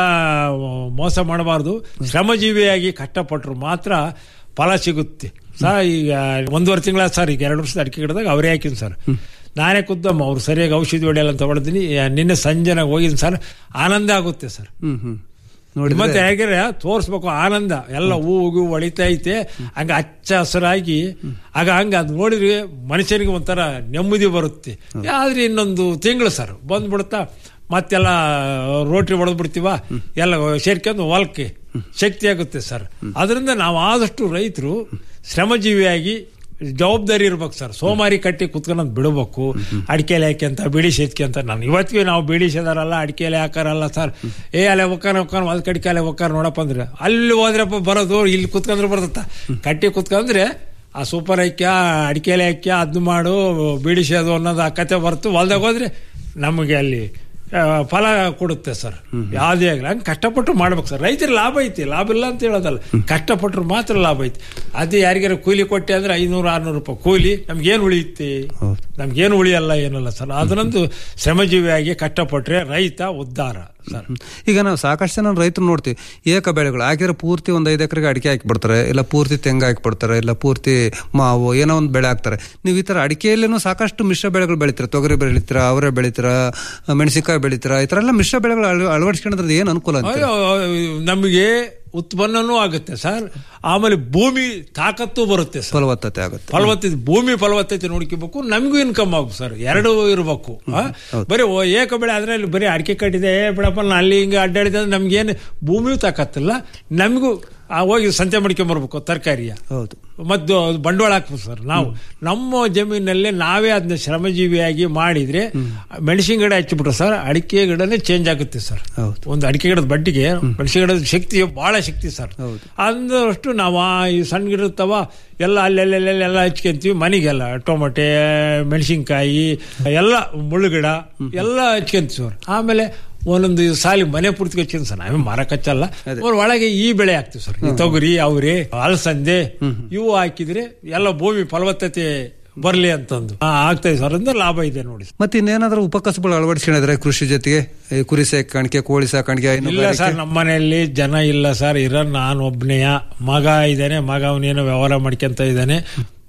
ಮೋಸ ಮಾಡಬಾರ್ದು ಶ್ರಮಜೀವಿಯಾಗಿ ಕಷ್ಟಪಟ್ಟರು ಮಾತ್ರ ಫಲ ಸಿಗುತ್ತೆ ಸರ್ ಈಗ ಒಂದೂವರೆ ತಿಂಗಳ ಸರ್ ಈಗ ಎರಡು ವರ್ಷದ ಅಡಿಕೆ ಗಿಡದಾಗ ಅವರೇ ಹಾಕಿನಿ ಸರ್ ನಾನೇ ಖುದ್ದಮ್ಮ ಅವ್ರು ಸರಿಯಾಗಿ ಔಷಧಿ ಹೊಡೆಯಲ್ಲ ಅಂತ ಹೊಡೆದಿನಿ ನಿನ್ನೆ ಸಂಜೆನಾಗ ಹೋಗಿದ್ದೀನಿ ಸರ್ ಆನಂದ ಆಗುತ್ತೆ ಸರ್ ಹ್ಮ್ ಹ್ಮ್ ನೋಡಿದ್ರೆ ಮತ್ತೆ ಹೇಗೆ ತೋರಿಸ್ಬೇಕು ಆನಂದ ಎಲ್ಲ ಹೂವು ಹೊಳಿತಾ ಐತೆ ಹಂಗ ಹಚ್ಚ ಹಸಿರಾಗಿ ಆಗ ಹಂಗ ಅದು ನೋಡಿದ್ರೆ ಮನುಷ್ಯನಿಗೆ ಒಂಥರ ನೆಮ್ಮದಿ ಬರುತ್ತೆ ಆದ್ರೆ ಇನ್ನೊಂದು ತಿಂಗಳು ಸರ್ ಬಂದ್ಬಿಡುತ್ತಾ ಮತ್ತೆಲ್ಲ ರೋಟಿ ಹೊಡೆದ್ ಬಿಡ್ತೀವ ಎಲ್ಲ ಸೇರ್ಕೊಂಡು ಹೊಲಕ್ಕೆ ಶಕ್ತಿ ಆಗುತ್ತೆ ಸರ್ ಅದರಿಂದ ನಾವು ಆದಷ್ಟು ರೈತರು ಶ್ರಮಜೀವಿಯಾಗಿ ಜವಾಬ್ದಾರಿ ಇರ್ಬೇಕು ಸರ್ ಸೋಮಾರಿ ಕಟ್ಟಿ ಕುತ್ಕೊಂಡು ಬಿಡಬೇಕು ಅಡಿಕೆಲೆ ಹಾಕ್ಯಂತ ಬಿಡಿ ಸೇದ್ಕೊಂತ ನಾನು ಇವತ್ತಿಗೆ ನಾವು ಬಿಡಿ ಸೇದಾರಲ್ಲ ಅಡಿಕೆಲೆ ಹಾಕಾರಲ್ಲ ಸರ್ ಏ ಅಲ್ಲೇ ಒಕ್ಕಾನ ಒಕ್ಕಾನ ಅದ್ ಕಡಿಕೆ ಅಲ್ಲೇ ಒಕ್ಕಾರ ನೋಡಪ್ಪ ಅಂದ್ರೆ ಅಲ್ಲಿ ಹೋದ್ರಪ್ಪ ಬರೋದು ಇಲ್ಲಿ ಕುತ್ಕೊಂಡ್ರೆ ಬರ್ತತ್ತ ಕಟ್ಟಿ ಕುತ್ಕೊಂಡ್ರೆ ಆ ಸೂಪರ್ ಐಕ್ಯ ಅಡಿಕೆಲೆ ಹಾಕ್ಯ ಅದ್ ಮಾಡು ಬಿಡಿ ಸೇದು ಅನ್ನೋದು ಆ ಕತೆ ಬರ್ತು ಹೊಲ್ದಾಗ ಹೋದ್ರೆ ನಮಗೆ ಅಲ್ಲಿ ಆ, ಫಲ ಕೊಡುತ್ತೆ ಸರ್ ಯಾವುದೇ ಆಗಲಿ ಹಂಗೆ ಕಷ್ಟಪಟ್ಟು ಮಾಡ್ಬೇಕು ಸರ್ ರೈತರ ಲಾಭ ಐತಿ ಲಾಭ ಇಲ್ಲ ಅಂತ ಹೇಳೋದಲ್ಲ ಕಷ್ಟಪಟ್ಟರು ಮಾತ್ರ ಲಾಭ ಐತಿ ಅದೇ ಯಾರಿಗಾರ ಕೂಲಿ ಕೊಟ್ಟೆ ಅಂದ್ರೆ ಐನೂರು ಆರ್ನೂರು ರೂಪಾಯಿ ಕೂಲಿ ನಮ್ಗೇನು ಉಳಿಯುತ್ತೆ ನಮ್ಗೇನು ಉಳಿಯಲ್ಲ ಏನಲ್ಲ ಸರ್ ಅದನ್ನೊಂದು ಶ್ರಮಜೀವಿಯಾಗಿ ಕಷ್ಟಪಟ್ರೆ ರೈತ ಉದ್ಧಾರ ಸರ್ ಈಗ ನಾವು ಸಾಕಷ್ಟು ಜನ ರೈತರು ನೋಡ್ತೀವಿ ಏಕ ಬೆಳೆಗಳು ಹಾಕಿದ್ರೆ ಪೂರ್ತಿ ಒಂದು ಐದು ಎಕರೆಗೆ ಅಡಿಕೆ ಹಾಕಿಬಿಡ್ತಾರೆ ಇಲ್ಲ ಪೂರ್ತಿ ತೆಂಗು ಹಾಕಿಬಿಡ್ತಾರೆ ಇಲ್ಲ ಪೂರ್ತಿ ಮಾವು ಏನೋ ಒಂದು ಬೆಳೆ ಹಾಕ್ತಾರೆ ನೀವು ಈ ತರ ಅಡಿಕೆಯಲ್ಲೇನೂ ಸಾಕಷ್ಟು ಮಿಶ್ರ ಬೆಳೆಗಳು ಬೆಳಿತೀರ ತೊಗರಿ ಬೆಳಿತೀರಾ ಅವರೇ ಬೆಳಿತೀರಾ ಮೆಣಸಿನಕಾಯಿ ಬೆಳಿತೀರಾ ಈ ತರ ಎಲ್ಲ ಮಿಶ್ರ ಬೆಳೆಗಳು ಅಳ- ಅಳವಡಿಸ್ಕೊಂಡ್ರೆ ಏನು ಅನುಕೂಲ ಅಂತ ಅಯ್ಯೋ ನಮಗೆ ಉತ್ಪನ್ನನೂ ಆಗುತ್ತೆ ಸರ್ ಆಮೇಲೆ ಭೂಮಿ ತಾಕತ್ತು ಬರುತ್ತೆ ಸರ್ ಫಲವತ್ತತೆ ಆಗುತ್ತೆ ಫಲವತ್ತತೆ ಭೂಮಿ ಫಲವತ್ತತೆ ನೋಡ್ಕೋಬೇಕು ನಮಗೂ ಇನ್ಕಮ್ ಆಗುತ್ತೆ ಸರ್ ಎರಡು ಇರಬೇಕು ಬರೀ ಓ- ಏಕ ಬೆಳೆ ಆದ್ರೆ ಇಲ್ಲಿ ಬರೀ ಅಡಿಕೆ ಕಟ್ಟಿದೆ ಏ ಬಿಡಪ್ಪ ನಾನು ಅಲ್ಲಿ ಹಿಂಗೆ ಅಡ್ಡಾಡಿದೆ ಅಂದ್ರೆ ನಮ್ಗೇನು ಭೂಮಿಯೂ ತಾಕತ್ತಿಲ್ಲ ನಮಗೂ ಆ ಹೋಗಿ ಸಂತೆ ಮಾಡ್ಕೊಂಬರ್ಬೇಕು ತರಕಾರಿಯ ಹೌದು ಮತ್ತು ಅದು ಬಂಡವಾಳ ಹಾಕ್ಬೇಕು ಸರ್ ನಾವು ನಮ್ಮ ಜಮೀನಲ್ಲೇ ನಾವೇ ಅದನ್ನ ಶ್ರಮಜೀವಿಯಾಗಿ ಮಾಡಿದ್ರೆ ಮೆಣಸಿನ ಗಿಡ ಹಚ್ಚಿಬಿಟ್ರೆ ಸರ್ ಅಡಿಕೆ ಗಿಡನೇ ಚೇಂಜ್ ಆಗುತ್ತೆ ಸರ್ ಒಂದು ಅಡಿಕೆ ಗಿಡದ ಬಡ್ಡಿಗೆ ಮೆಣಸಿನ ಗಿಡದ ಶಕ್ತಿ ಬಹಳ ಶಕ್ತಿ ಸರ್ ಅಂದಷ್ಟು ನಾವು ಆ ಈ ಸಣ್ಣ ಗಿಡ ಇರ್ತಾವ ಎಲ್ಲ ಅಲ್ಲೆಲ್ಲೆಲ್ಲೆಲ್ಲ ಎಲ್ಲ ಹಚ್ಕೊಂತೀವಿ ಮನೆಗೆಲ್ಲ ಟೊಮಟೆ ಮೆಣಸಿನ್ಕಾಯಿ ಎಲ್ಲ ಮುಳ್ಳುಗಿಡ ಎಲ್ಲ ಹಚ್ಕೊಂತೀವಿ ಸರ್ ಆಮೇಲೆ ಒಂದೊಂದು ಸಾಲಿ ಮನೆ ಪೂರ್ತಿ ಹಚ್ಕೊಂಡ್ ಸರ್ ನಾವೇ ಮಾರಕ್ ಹಚ್ಚಲ್ಲ ಅವ್ರ ಒಳಗೆ ಈ ಬೆಳೆ ಹಾಕ್ತಿವಿ ಸರ್ ಈ ತೊಗರಿ ಅವ್ರಿ ಅಲಸಂದೆ ಇವು ಹಾಕಿದ್ರೆ ಎಲ್ಲ ಭೂಮಿ ಫಲವತ್ತತೆ ಬರ್ಲಿ ಅಂತಂದು ಆ, ಆಗ್ತಾ ಇದೆ ಸರ್ ಅಂದ್ರೆ ಲಾಭ ಇದೆ ನೋಡಿ ಮತ್ತೆ ಇನ್ನೇನಾದ್ರೂ ಉಪಕಸಬುಗಳು ಅಳವಡಿಸ್ಕೊಂಡಿದ್ರೆ ಕೃಷಿ ಜೊತೆಗೆ ಈ ಕುರಿ ಸಾಕಾಣಿಕೆ ಕೋಳಿ ಸಾಕಾಣಿಕೆ ಇಲ್ಲ ಹೈನುಗಾರಿಕೆ? ಸರ್ ನಮ್ಮ ಮನೆಯಲ್ಲಿ ಜನ ಇಲ್ಲ ಸರ್ ಇರೋ ನಾನು ಒಬ್ಬನೆಯ ಮಗ ಇದ್ದಾನೆ ಮಗ ಅವನೇನೋ ವ್ಯವಹಾರ ಮಾಡ್ಕೊಂತ ಇದ್ದಾನೆ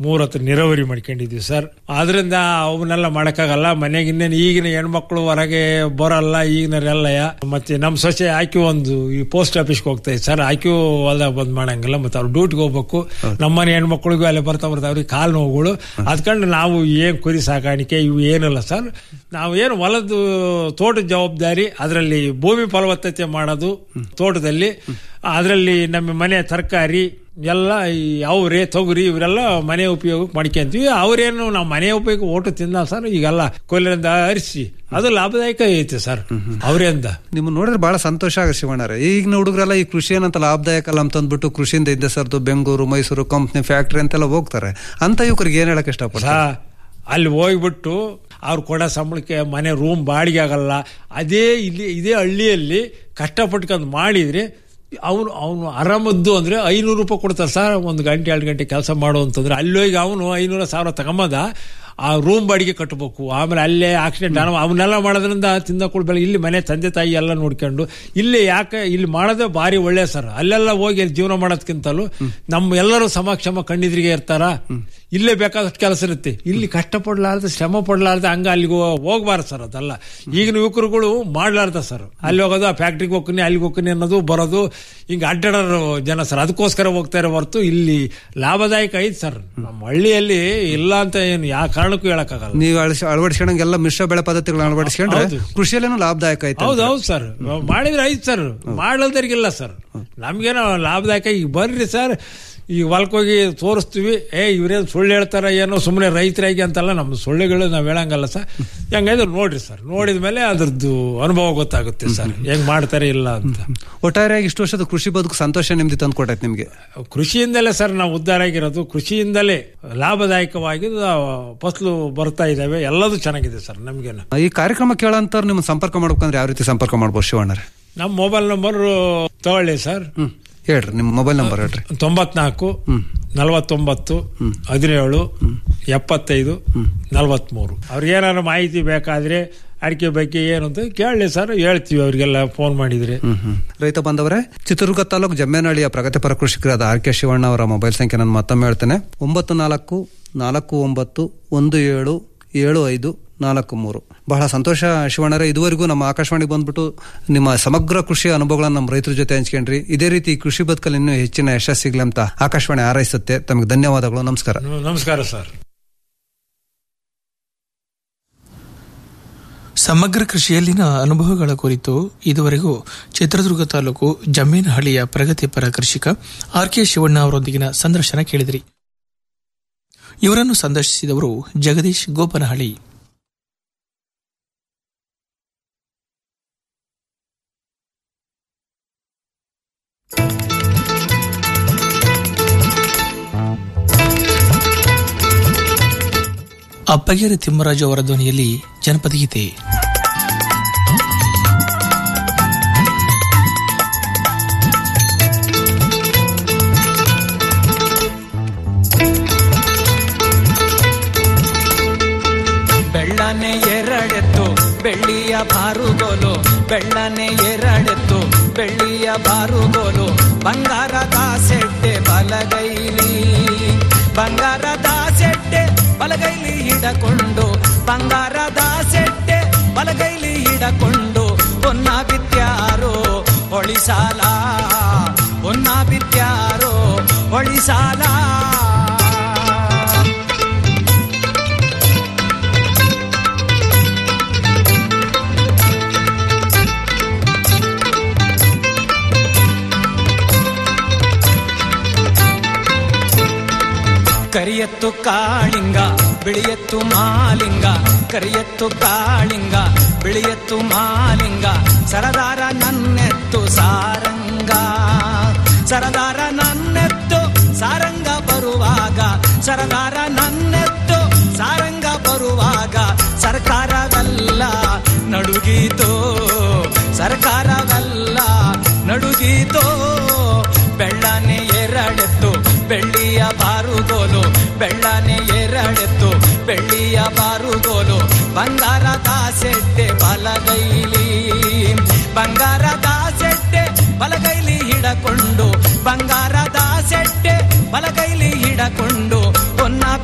ಮೂರ್ ಹತ್ರ ನೀರಾವರಿ ಮಾಡ್ಕೊಂಡಿದ್ವಿ ಸರ್ ಆದ್ರಿಂದ ಅವನ್ನೆಲ್ಲ ಮಾಡಕ್ಕಾಗಲ್ಲ ಮನೆಗೆ ಇನ್ನೇನು ಈಗಿನ ಹೆಣ್ಮಕ್ಳು ಹೊರಗೆ ಬರಲ್ಲ ಈಗಿನರೆಲ್ಲ ಮತ್ತೆ ನಮ್ಮ ಸೊಸೆ ಆಯ್ಕೆ ಒಂದು ಈ ಪೋಸ್ಟ್ ಆಫೀಸ್ಗೆ ಹೋಗ್ತಾ ಸರ್ ಆಯ್ಕೆ ಹೊಲ್ದಾಗ ಬಂದ್ ಮಾಡಂಗಿಲ್ಲ ಮತ್ತೆ ಅವ್ರು ಡ್ಯೂಟಿಗೆ ಹೋಗ್ಬೇಕು ನಮ್ಮನೆ ಹೆಣ್ಮಕ್ಳಿಗೂ ಅಲ್ಲಿ ಬರ್ತಾ ಬರ್ತಾ ಅವ್ರಿಗೆ ಕಾಲು ನೋವುಗಳು ಅದ್ಕೊಂಡು ನಾವು ಏನ್ ಕುರಿ ಸಾಕಾಣಿಕೆ ಇವು ಏನಿಲ್ಲ ಸರ್ ನಾವು ಏನು ಹೊಲದ ತೋಟದ ಜವಾಬ್ದಾರಿ ಅದರಲ್ಲಿ ಭೂಮಿ ಫಲವತ್ತತೆ ಮಾಡೋದು ತೋಟದಲ್ಲಿ ಅದರಲ್ಲಿ ನಮ್ಮ ಮನೆ ತರಕಾರಿ ಎಲ್ಲ ಈ ಅವರೆ ತೊಗರಿ ಇವರೆಲ್ಲ ಮನೆ ಉಪಯೋಗಕ್ಕೆ ಮಾಡ್ಕೊಂತೀವಿ ಅವರೇನು ನಾವು ಮನೆ ಉಪಯೋಗ ಓಟು ತಿಂದ ಸರ್ ಈಗೆಲ್ಲ ಕೊಯ್ಲಿಂದ ಅರಿಸಿ ಅದು ಲಾಭದಾಯಕ ಐತೆ ಸರ್ ಅವರಿಂದ ನಿಮ್ಮ ನೋಡಿದ್ರೆ ಬಹಳ ಸಂತೋಷ ಆಗ ಶಿವಣ್ಣರೇ ಈಗಿನ ಹುಡುಗರೆಲ್ಲ ಈ ಕೃಷಿ ಏನಂತ ಲಾಭದಾಯಕ ಅಲ್ಲ ಅಂತಂದ್ಬಿಟ್ಟು ಕೃಷಿಯಿಂದ ಇದ್ದ ಸರ್ದು ಬೆಂಗಳೂರು ಮೈಸೂರು ಕಂಪ್ನಿ ಫ್ಯಾಕ್ಟ್ರಿ ಅಂತೆಲ್ಲ ಹೋಗ್ತಾರೆ ಅಂತ ಯುವಕರಿಗೆ ಏನ್ ಹೇಳಕ್ ಇಷ್ಟಪಡ್ತಾರೆ ಸಾ- ಅಲ್ಲಿ ಹೋಗ್ಬಿಟ್ಟು ಅವ್ರು ಕೊಡೋ ಸಂಬಳಕ್ಕೆ ಮನೆ ರೂಮ್ ಬಾಡಿಗೆ ಆಗಲ್ಲ ಅದೇ ಇಲ್ಲಿ ಇದೇ ಹಳ್ಳಿಯಲ್ಲಿ ಕಷ್ಟಪಟ್ಕೊಂಡು ಮಾಡಿದ್ರೆ ಅವನು ಅವನು ಆರಾಮದ್ದು ಅಂದ್ರೆ ಐನೂರು ರೂಪಾಯಿ ಕೊಡ್ತಾರೆ ಸರ್ ಒಂದು ಗಂಟೆ ಎರಡು ಗಂಟೆ ಕೆಲಸ ಮಾಡು ಅಂತಂದ್ರೆ ಅಲ್ಲಿ ಹೋಗಿ ಅವನು ಐನೂರ ಸಾವಿರ ತಗೊಂಬದ ಆ ರೂಮ್ ಬಾಡಿಗೆ ಕಟ್ಟಬೇಕು ಆಮೇಲೆ ಅಲ್ಲೇ ಆಕ್ಸಿಡೆಂಟ್ ಅವನ್ನೆಲ್ಲ ಮಾಡೋದ್ರಿಂದ ತಿಂದಕೊಳ್ ಬೆಳಗ್ಗೆ ಇಲ್ಲಿ ಮನೆ ತಂದೆ ತಾಯಿ ಎಲ್ಲ ನೋಡ್ಕೊಂಡು ಇಲ್ಲಿ ಯಾಕೆ ಇಲ್ಲಿ ಮಾಡೋದೇ ಭಾರಿ ಒಳ್ಳೆ ಸರ್ ಅಲ್ಲೆಲ್ಲ ಹೋಗಿ ಜೀವನ ಮಾಡೋದಕ್ಕಿಂತಲೂ ನಮ್ಮ ಎಲ್ಲರೂ ಸಮಕ್ಷಮ ಕಣ್ಣಿದ್ರಿಗೆ ಇರ್ತಾರ ಇಲ್ಲೇ ಬೇಕಾದಷ್ಟು ಕೆಲಸ ಇರುತ್ತೆ ಇಲ್ಲಿ ಕಷ್ಟಪಡ್ಲಾರ್ದ ಶ್ರಮ ಪಡ್ಲಾರ್ದ ಹಂಗ ಅಲ್ಲಿಗೆ ಹೋಗ್ಬಾರ್ದು ಸರ್ ಅದಲ್ಲ ಈಗಿನ ಯುವಕರುಗಳು ಮಾಡ್ಲಾರ್ದ ಸರ್ ಅಲ್ಲಿ ಹೋಗೋದು ಆ ಫ್ಯಾಕ್ಟ್ರಿಗೆ ಹೋಗ್ತೀನಿ ಅಲ್ಲಿಗೆ ಹೋಗ್ತೀನಿ ಅನ್ನೋದು ಬರೋದು ಹಿಂಗ ಅಡ್ಡಾಡೋರು ಜನ ಸರ್ ಅದಕ್ಕೋಸ್ಕರ ಹೋಗ್ತಾರೆ ಹೊರತು ಇಲ್ಲಿ ಲಾಭದಾಯಕ ಐತೆ ಸರ್ ನಮ್ಮ ಹಳ್ಳಿಯಲ್ಲಿ ಇಲ್ಲ ಅಂತ ಏನು ಯಾವ ಕಾರಣಕ್ಕೂ ಹೇಳಕ್ಕಾಗಲ್ಲ ನೀವು ಅಳಸ- ಅಳವಡಿಸ್ಕೊಂಡಂಗೆಲ್ಲ ಮಿಶ್ರ ಬೆಳೆ ಪದ್ಧತಿಗಳನ್ನ ಅಳವಡಿಸ್ಕೊಂಡ್ರೆ ಹೌದು. ಕೃಷಿಯಲ್ಲೇನು ಲಾಭದಾಯಕ ಐತೆ ಹೌದು ಹೌದು ಸರ್ ಮಾಡಿದ್ರೆ ಐತ್ ಸರ್ ಮಾಡಲ್ದರಿಗಿಲ್ಲ ಸರ್ ನಮ್ಗೇನೋ ಲಾಭದಾಯಕ ಈಗ ಬರ್ರಿ ಸರ್ ಈಗ ಹೊಲ್ಕೋಗಿ ತೋರಿಸ್ತೀವಿ ಏ ಇವ್ರೇನು ಸುಳ್ಳು ಹೇಳ್ತಾರ ಏನೋ ಸುಮ್ಮನೆ ರೈತರಾಗಿ ಅಂತಲ್ಲ ನಮ್ಮ ಸುಳ್ಳುಗಳು ನಾವು ಹೇಳಂಗಲ್ಲ ಸರ್ ಹೆಂಗಾಯ್ತು ನೋಡ್ರಿ ಸರ್ ನೋಡಿದ ಮೇಲೆ ಅದ್ರದ್ದು ಅನುಭವ ಗೊತ್ತಾಗುತ್ತೆ ಸರ್ ಹೆಂಗ್ ಮಾಡ್ತಾರೆ ಇಲ್ಲ ಅಂತ ಒಟ್ಟಾರೆಯಾಗಿ ಇಷ್ಟು ವರ್ಷದ ಕೃಷಿ ಬದುಕು ಸಂತೋಷ ನೆಮ್ಮದಿ ತಂದು ಕೊಟ್ಟೈತೆ ನಿಮ್ಗೆ ಕೃಷಿಯಿಂದಲೇ ಸರ್ ನಾವು ಉದ್ಧಾರ ಆಗಿರೋದು ಕೃಷಿಯಿಂದಲೇ ಲಾಭದಾಯಕವಾಗಿ ಫಸಲು ಬರ್ತಾ ಇದಾವೆ ಎಲ್ಲದೂ ಚೆನ್ನಾಗಿದೆ ಸರ್ ನಮ್ಗೇನು ಈ ಕಾರ್ಯಕ್ರಮ ಕೇಳಂತವ್ರು ನಿಮ್ಮ ಸಂಪರ್ಕ ಮಾಡ್ಬೇಕಂದ್ರೆ ಯಾವ ರೀತಿ ಸಂಪರ್ಕ ಮಾಡ್ಬೋದು ಶಿವಣ್ಣರೇ ನಮ್ಮ ಮೊಬೈಲ್ ನಂಬರ್ ತಗೊಳ್ಳಿ ಸರ್ ಹೇಳ್ರಿ ನಿಮ್ಮ ಮೊಬೈಲ್ ನಂಬರ್ ಹೇಳ್ರಿ ತೊಂಬತ್ನಾಲ್ಕು ನಲವತ್ತೊಂಬತ್ತು ಹದಿನೇಳು ಎಪ್ಪತ್ತೈದು ನಲವತ್ಮೂರು ಅವ್ರಿಗೆ ಏನಾದ್ರು ಮಾಹಿತಿ ಬೇಕಾದ್ರೆ ಅಡಿಕೆ ಬಗ್ಗೆ ಏನು ಅಂತ ಕೇಳಲಿ ಸರ್ ಹೇಳ್ತೀವಿ ಅವ್ರಿಗೆಲ್ಲ ಫೋನ್ ಮಾಡಿದ್ರೆ ರೈತ ಬಂದವರೇ ಚಿತ್ರದುರ್ಗ ತಾಲೂಕು ಜಮ್ಮೇನಹಳ್ಳಿಯ ಪ್ರಗತಿಪರ ಕೃಷಿಕರಾದ ಆರ್ ಕೆ ಶಿವಣ್ಣ ಅವರ ಮೊಬೈಲ್ ಸಂಖ್ಯೆ ನಾನು ಮತ್ತೊಮ್ಮೆ ಹೇಳ್ತೇನೆ ಒಂಬತ್ತು ನಾಲ್ಕು ನಾಲ್ಕು ಒಂಬತ್ತು ಒಂದು ಏಳು ಏಳು ಐದು ನಾಲ್ಕು ಮೂರು ಬಹಳ ಸಂತೋಷ ಶಿವಣ್ಣರೇ ಇದುವರೆಗೂ ನಮ್ಮ ಆಕಾಶವಾಣಿಗೆ ಬಂದ್ಬಿಟ್ಟು ನಿಮ್ಮ ಸಮಗ್ರ ಕೃಷಿ ಅನುಭವಗಳನ್ನ ನಮ್ಮ ರೈತರ ಜೊತೆ ಹಂಚ್ಕೊಂಡ್ರಿ ಇದೇ ರೀತಿ ಕೃಷಿ ಬದುಕಲ್ಲಿ ಇನ್ನೂ ಹೆಚ್ಚಿನ ಯಶಸ್ಸು ಸಿಗ್ಲಿ ಅಂತ ಆಕಾಶವಾಣಿ ಹಾರೈಸುತ್ತೆ ತಮಗೆ ಧನ್ಯವಾದಗಳು ನಮಸ್ಕಾರ ನಮಸ್ಕಾರ ಸರ್ ಸಮಗ್ರ ಕೃಷಿಯಲ್ಲಿನ ಅನುಭವಗಳ ಕುರಿತು ಇದುವರೆಗೂ ಚಿತ್ರದುರ್ಗ ತಾಲೂಕು ಜಮ್ಮೀನಹಳ್ಳಿಯ ಪ್ರಗತಿಪರ ಕೃಷಿಕ ಆರ್ ಕೆ ಶಿವಣ್ಣ ಅವರೊಂದಿಗಿನ ಸಂದರ್ಶನ ಕೇಳಿದಿರಿ ಇವರನ್ನು ಸಂದರ್ಶಿಸಿದವರು ಜಗದೀಶ್ ಗೋಪನಹಳ್ಳಿ ಅಪ್ಪಗೆರೆ ತಿಮ್ಮರಾಜು ಅವರ ಧ್ವನಿಯಲ್ಲಿ ಜನಪದ ಗೀತೆ ಬೆಳ್ಳನೆ ಎರಡೆತ್ತು ಬೆಳ್ಳಿಯ ಬಾರುಗೋಲು ಬೆಳ್ಳನೆ ಎರಡೆತ್ತು ಬೆಳ್ಳಿಯ ಬಾರುಗೋಲು ಬಂಗಾರದ ಸೆಡ್ಡೆ ಬಲಗೈಲಿ ಬಂಗಾರದ ಸೆಡ್ಡೆ ಬಲಗೈಲಿ ಹಿಡಕೊಂಡು ಬಂಗಾರದ ಸೆಡ್ಡೆ ಬಲಗೈಲಿ ಹಿಡಕೊಂಡು ಹೊನ್ನ ಬಿತ್ಯಾರೋ ಹೊಳಿಸಾಲ ಹೊನ್ನ ಬಿತ್ಯಾರೋ ಹೊಳಿಸಾಲ ಕರಿಯತ್ತು ಕಾಳಿಂಗ ಬಿಳಿಯತ್ತು ಮಾಲಿಂಗ ಕರಿಯತ್ತು ಕಾಳಿಂಗ ಬಿಳಿಯತ್ತು ಮಾಲಿಂಗ ಸರದಾರ ನನ್ನೆತ್ತು ಸಾರಂಗ ಸರದಾರ ನನ್ನೆತ್ತು ಸಾರಂಗ ಬರುವಾಗ ಸರದಾರ ನನ್ನೆತ್ತು ಸಾರಂಗ ಬರುವಾಗ ಸರ್ಕಾರವೆಲ್ಲ ನಡುಗೀತೋ ಸರ್ಕಾರವೆಲ್ಲ ನಡುಗೀತೋ ಬೆಳ್ಳನೆ ಎರಡೆತ್ತು ಬೆಳ್ಳಿಯ ಬಾರುಗೋಲು ಬೆಳ್ಳನೆ ಎರಡೆತ್ತು ಬೆಳ್ಳಿಯ ಬಾರುಗೋಲು ಬಂಗಾರದ ಸೆಡ್ಡೆ ಬಲಗೈಲಿ ಬಂಗಾರದ ಸೆಡ್ಡೆ ಬಲಗೈಲಿ ಹಿಡಕೊಂಡು ಬಂಗಾರದ ಸೆಡ್ಡೆ ಬಲಗೈಲಿ ಹಿಡಕೊಂಡು ಹೊನ್ನ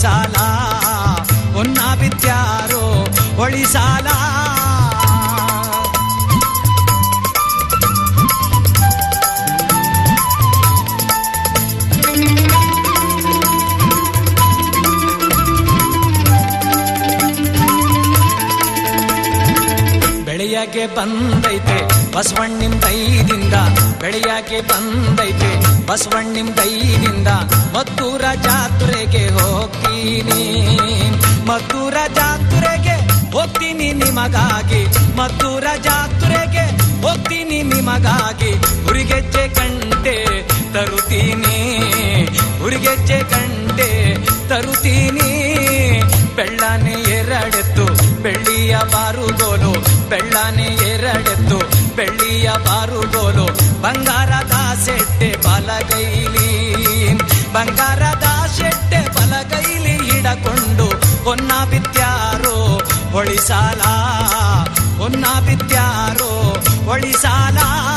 ಹೊಳಿಸಾಲ ಹೊನ್ನ ಬಿತ್ಯಾರೋ ಹೊಳಿಸಾಲ ಬೆಳೆಯಕ್ಕೆ ಬಂದೈತೆ ಬಸವಣ್ಣಿನ ದೈದಿಂದ ಬೆಳೆಯಕ್ಕೆ ಬಂದೈತೆ ಬಸವಣ್ಣಿನ ದೈದಿಂದ ಮದ್ದೂರ ಜಾತ್ರೆಗೆ ಹೋಗ್ತೀನಿ ಮದ್ದೂರ ಜಾತ್ರೆಗೆ ಹೋಗ್ತೀನಿ ನಿಮಗಾಗಿ ಮದ್ದೂರ ಜಾತ್ರೆಗೆ ಹೋಗ್ತೀನಿ ನಿಮಗಾಗಿ ಹುರಿಗೆಜ್ಜೆ ಗಂಟೆ ತರುತ್ತೀನಿ ಹುರಿಗೆಜ್ಜೆ ಗಂಟೆ ತರುತ್ತೀನಿ ಬೆಳ್ಳನೆ ಎರಡೆತ್ತು ಬೆಳ್ಳಿಯ ಬಾರುಗೋಲು ಬೆಳ್ಳನೆ ಎರಡೆತ್ತು ಬೆಳ್ಳಿಯ ಬಾರುಗೋಲು ಬಂಗಾರದ ಸೆಟ್ಟೆ ಬಲಗೈಲಿ ಬಂಗಾರದ ಸೆಟ್ಟೆ ಬಲಗೈಲಿ ಹಿಡಕೊಂಡು ಹೊನ್ನ ಬಿತ್ಯಾರೋ ಹೊಳಿಸಾಲ ಹೊನ್ನ ಬಿತ್ಯಾರೋ ಹೊಳಿಸಾಲ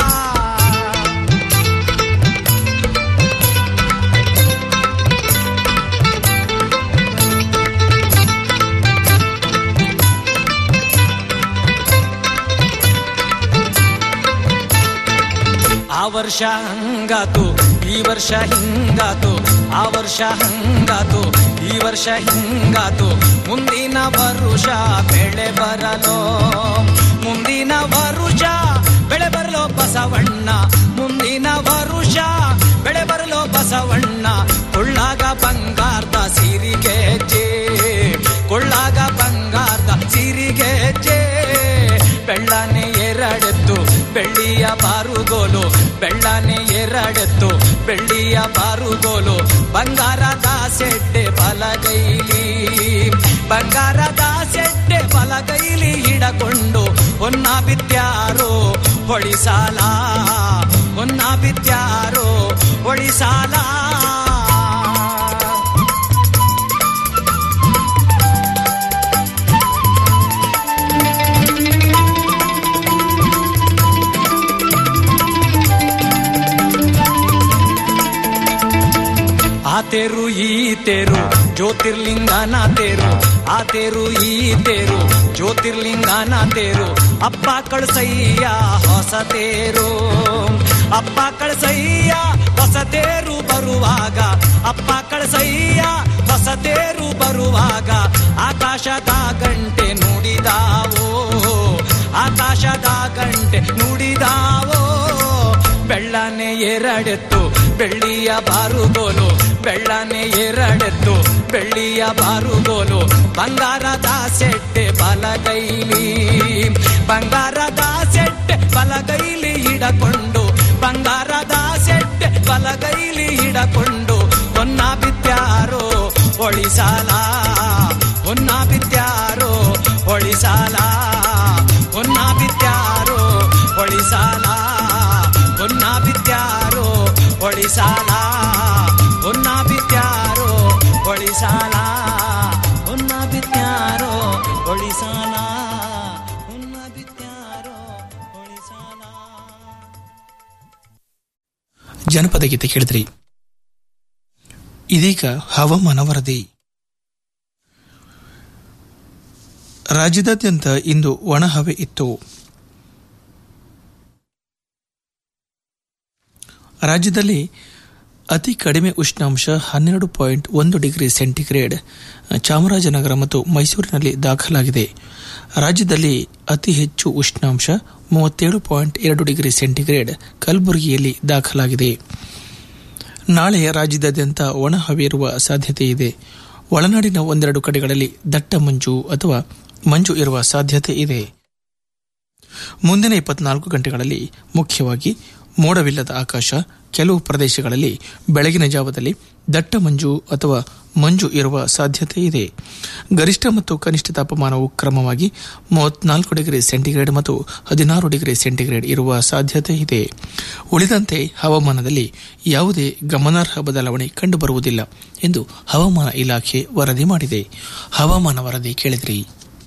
ಆ ವರ್ಷ ಹಂಗಾತು ಈ ವರ್ಷ ಹಿಂಗಾತು ಆ ವರ್ಷ ಹಂಗಾತು ಈ ವರ್ಷ ಹಿಂಗಾತು ಮುಂದಿನ ವರುಷ ಬೆಳೆ ಬರಲು ಮುಂದಿನ ವರುಷ ಬೆಳೆ ಬರಲು ಬಸವಣ್ಣ ಮುಂದಿನ ವರುಷ ಬೆಳೆ ಬರಲು ಬಸವಣ್ಣ ಕೊಳ್ಳಾಗ ಬಂಗಾರದ ಸಿರಿಗೆ ಜೇ ಕೊಳ್ಳಾಗ ಬಂಗಾರದ ಸಿರಿಗೆ ಜೇ ಬೆಳ್ಳನೆ ಎರಡೆತ್ತು ಬೆಳ್ಳಿಯ ಬಾರುಗೋಲು ಬೆಳ್ಳನೆ ಎರಡೆತ್ತು ಬೆಳ್ಳಿಯ ಬಾರುಗೋಲು ಬಂಗಾರದ ಸೆಡ್ಡೆ ಬಲಗೈಲಿ ಬಂಗಾರದ ಸೆಡ್ಡೆ ಬಲಗೈಲಿ ಹಿಡಕೊಂಡು ಹೊನ್ನ ಬಿತ್ಯಾರೋ ಹೊಳಿಸಾಲ ಹೊನ್ನ ಬಿತ್ಯಾರೋ ಹೊಳಿಸಾಲ ಆ ತೇರು ಈ ತೇರು ಜ್ಯೋತಿರ್ಲಿಂಗನ ತೇರು ಆ ತೇರು ಈ ತೇರು ಜ್ಯೋತಿರ್ಲಿಂಗನ ತೇರು ಅಪ್ಪ ಕಳ್ಸಯ್ಯ ಹೊಸ ತೇರು ಅಪ್ಪ ಕಳ್ಸಯ್ಯ ಹೊಸ ತೇರು ಬರುವಾಗ ಅಪ್ಪ ಕಳ್ಸಯ್ಯ ಹೊಸ ತೇರು ಬರುವಾಗ ಆಕಾಶದ ಗಂಟೆ ನುಡಿದಾವೋ ಆಕಾಶದ ಗಂಟೆ ನುಡಿದಾವೋ ಬೆಳ್ಳನೆ ಎರಡೆತ್ತು ಬೆಳ್ಳಿಯ ಬಾರುಗೋಲು ಬೆಳ್ಳನೆ ಎರಡೆತ್ತು ಬೆಳ್ಳಿಯ ಬಾರುಗೋಲು ಬಂಗಾರದ ಸೆಟ್ಟೆ ಬಲಗೈಲಿ ಬಂಗಾರದ ಸೆಟ್ಟೆ ಬಲಗೈಲಿ ಹಿಡಕೊಂಡು ಬಂಗಾರದ ಸೆಟ್ಟೆ ಬಲಗೈಲಿ ಹಿಡಕೊಂಡು ಹೊನ್ನ ಬಿತ್ಯಾರೋ ಹೊಳಿಸಾಲ ಹೊನ್ನ ಬಿತ್ಯಾರೋ ಹೊಳಿಸಾಲ ಹೊನ್ನ ಬಿತ್ಯಾರೋ ಹೊಳಿಸಾಲ ಹೊನ್ನ ಬಿತ್ಯಾರೋ ಹೊಳಿಸಾಲ ಹೊನ್ನ ಬಿತ್ಯಾರೋ ಹೊಳಿಸಾಲ ಹೊನ್ನ ಬಿತ್ಯಾರೋ ಹೊಳಿಸಾಲ ಹೊನ್ನ ಬಿತ್ಯಾರೋ ಹೊಳಿಸಾಲ ಜನಪದ ಗೀತೆ ಕೇಳಿದ್ರಿ ಇದೀಗ ಹವಾಮಾನ ವರದಿ ರಾಜ್ಯದಾದ್ಯಂತ ಇಂದು ಒಣಹವೆ ಇತ್ತು ರಾಜ್ಯದಲ್ಲಿ ಅತಿ ಕಡಿಮೆ ಉಷ್ಣಾಂಶ ಹನ್ನೆರಡು ಪಾಯಿಂಟ್ ಒಂದು ಡಿಗ್ರಿ ಸೆಂಟಿಗ್ರೇಡ್ ಚಾಮರಾಜನಗರ ಮತ್ತು ಮೈಸೂರಿನಲ್ಲಿ ದಾಖಲಾಗಿದೆ ರಾಜ್ಯದಲ್ಲಿ ಅತಿ ಹೆಚ್ಚು ಉಷ್ಣಾಂಶ ಮೂವತ್ತೇಳು ಪಾಯಿಂಟ್ ಎರಡು ಡಿಗ್ರಿ ಸೆಂಟಿಗ್ರೇಡ್ ಕಲಬುರಗಿಯಲ್ಲಿ ದಾಖಲಾಗಿದೆ ನಾಳೆ ರಾಜ್ಯದಾದ್ಯಂತ ಒಣಹವೆ ಇರುವ ಸಾಧ್ಯತೆ ಇದೆ ಒಳನಾಡಿನ ಒಂದೆರಡು ಕಡೆಗಳಲ್ಲಿ ದಟ್ಟ ಮಂಜು ಅಥವಾ ಮಂಜು ಇರುವ ಸಾಧ್ಯತೆ ಇದೆ ಮುಂದಿನ ಇಪ್ಪತ್ನಾಲ್ಕು ಗಂಟೆಗಳಲ್ಲಿ ಮುಖ್ಯವಾಗಿ ಮೋಡವಿಲ್ಲದ ಆಕಾಶ ಕೆಲವು ಪ್ರದೇಶಗಳಲ್ಲಿ ಬೆಳಗಿನ ಜಾವದಲ್ಲಿ ದಟ್ಟ ಮಂಜು ಅಥವಾ ಮಂಜು ಇರುವ ಸಾಧ್ಯತೆ ಇದೆ ಗರಿಷ್ಠ ಮತ್ತು ಕನಿಷ್ಠ ತಾಪಮಾನವು ಕ್ರಮವಾಗಿ ಮೂವತ್ನಾಲ್ಕು ಡಿಗ್ರಿ ಸೆಂಟಿಗ್ರೇಡ್ ಮತ್ತು ಹದಿನಾರು ಡಿಗ್ರಿ ಸೆಂಟಿಗ್ರೇಡ್ ಇರುವ ಸಾಧ್ಯತೆ ಇದೆ ಉಳಿದಂತೆ ಹವಾಮಾನದಲ್ಲಿ ಯಾವುದೇ ಗಮನಾರ್ಹ ಬದಲಾವಣೆ ಕಂಡುಬರುವುದಿಲ್ಲ ಎಂದು ಹವಾಮಾನ ಇಲಾಖೆ ವರದಿ ಮಾಡಿದೆ ಹವಾಮಾನ ವರದಿ ಕೇಳಿದ್ರಿ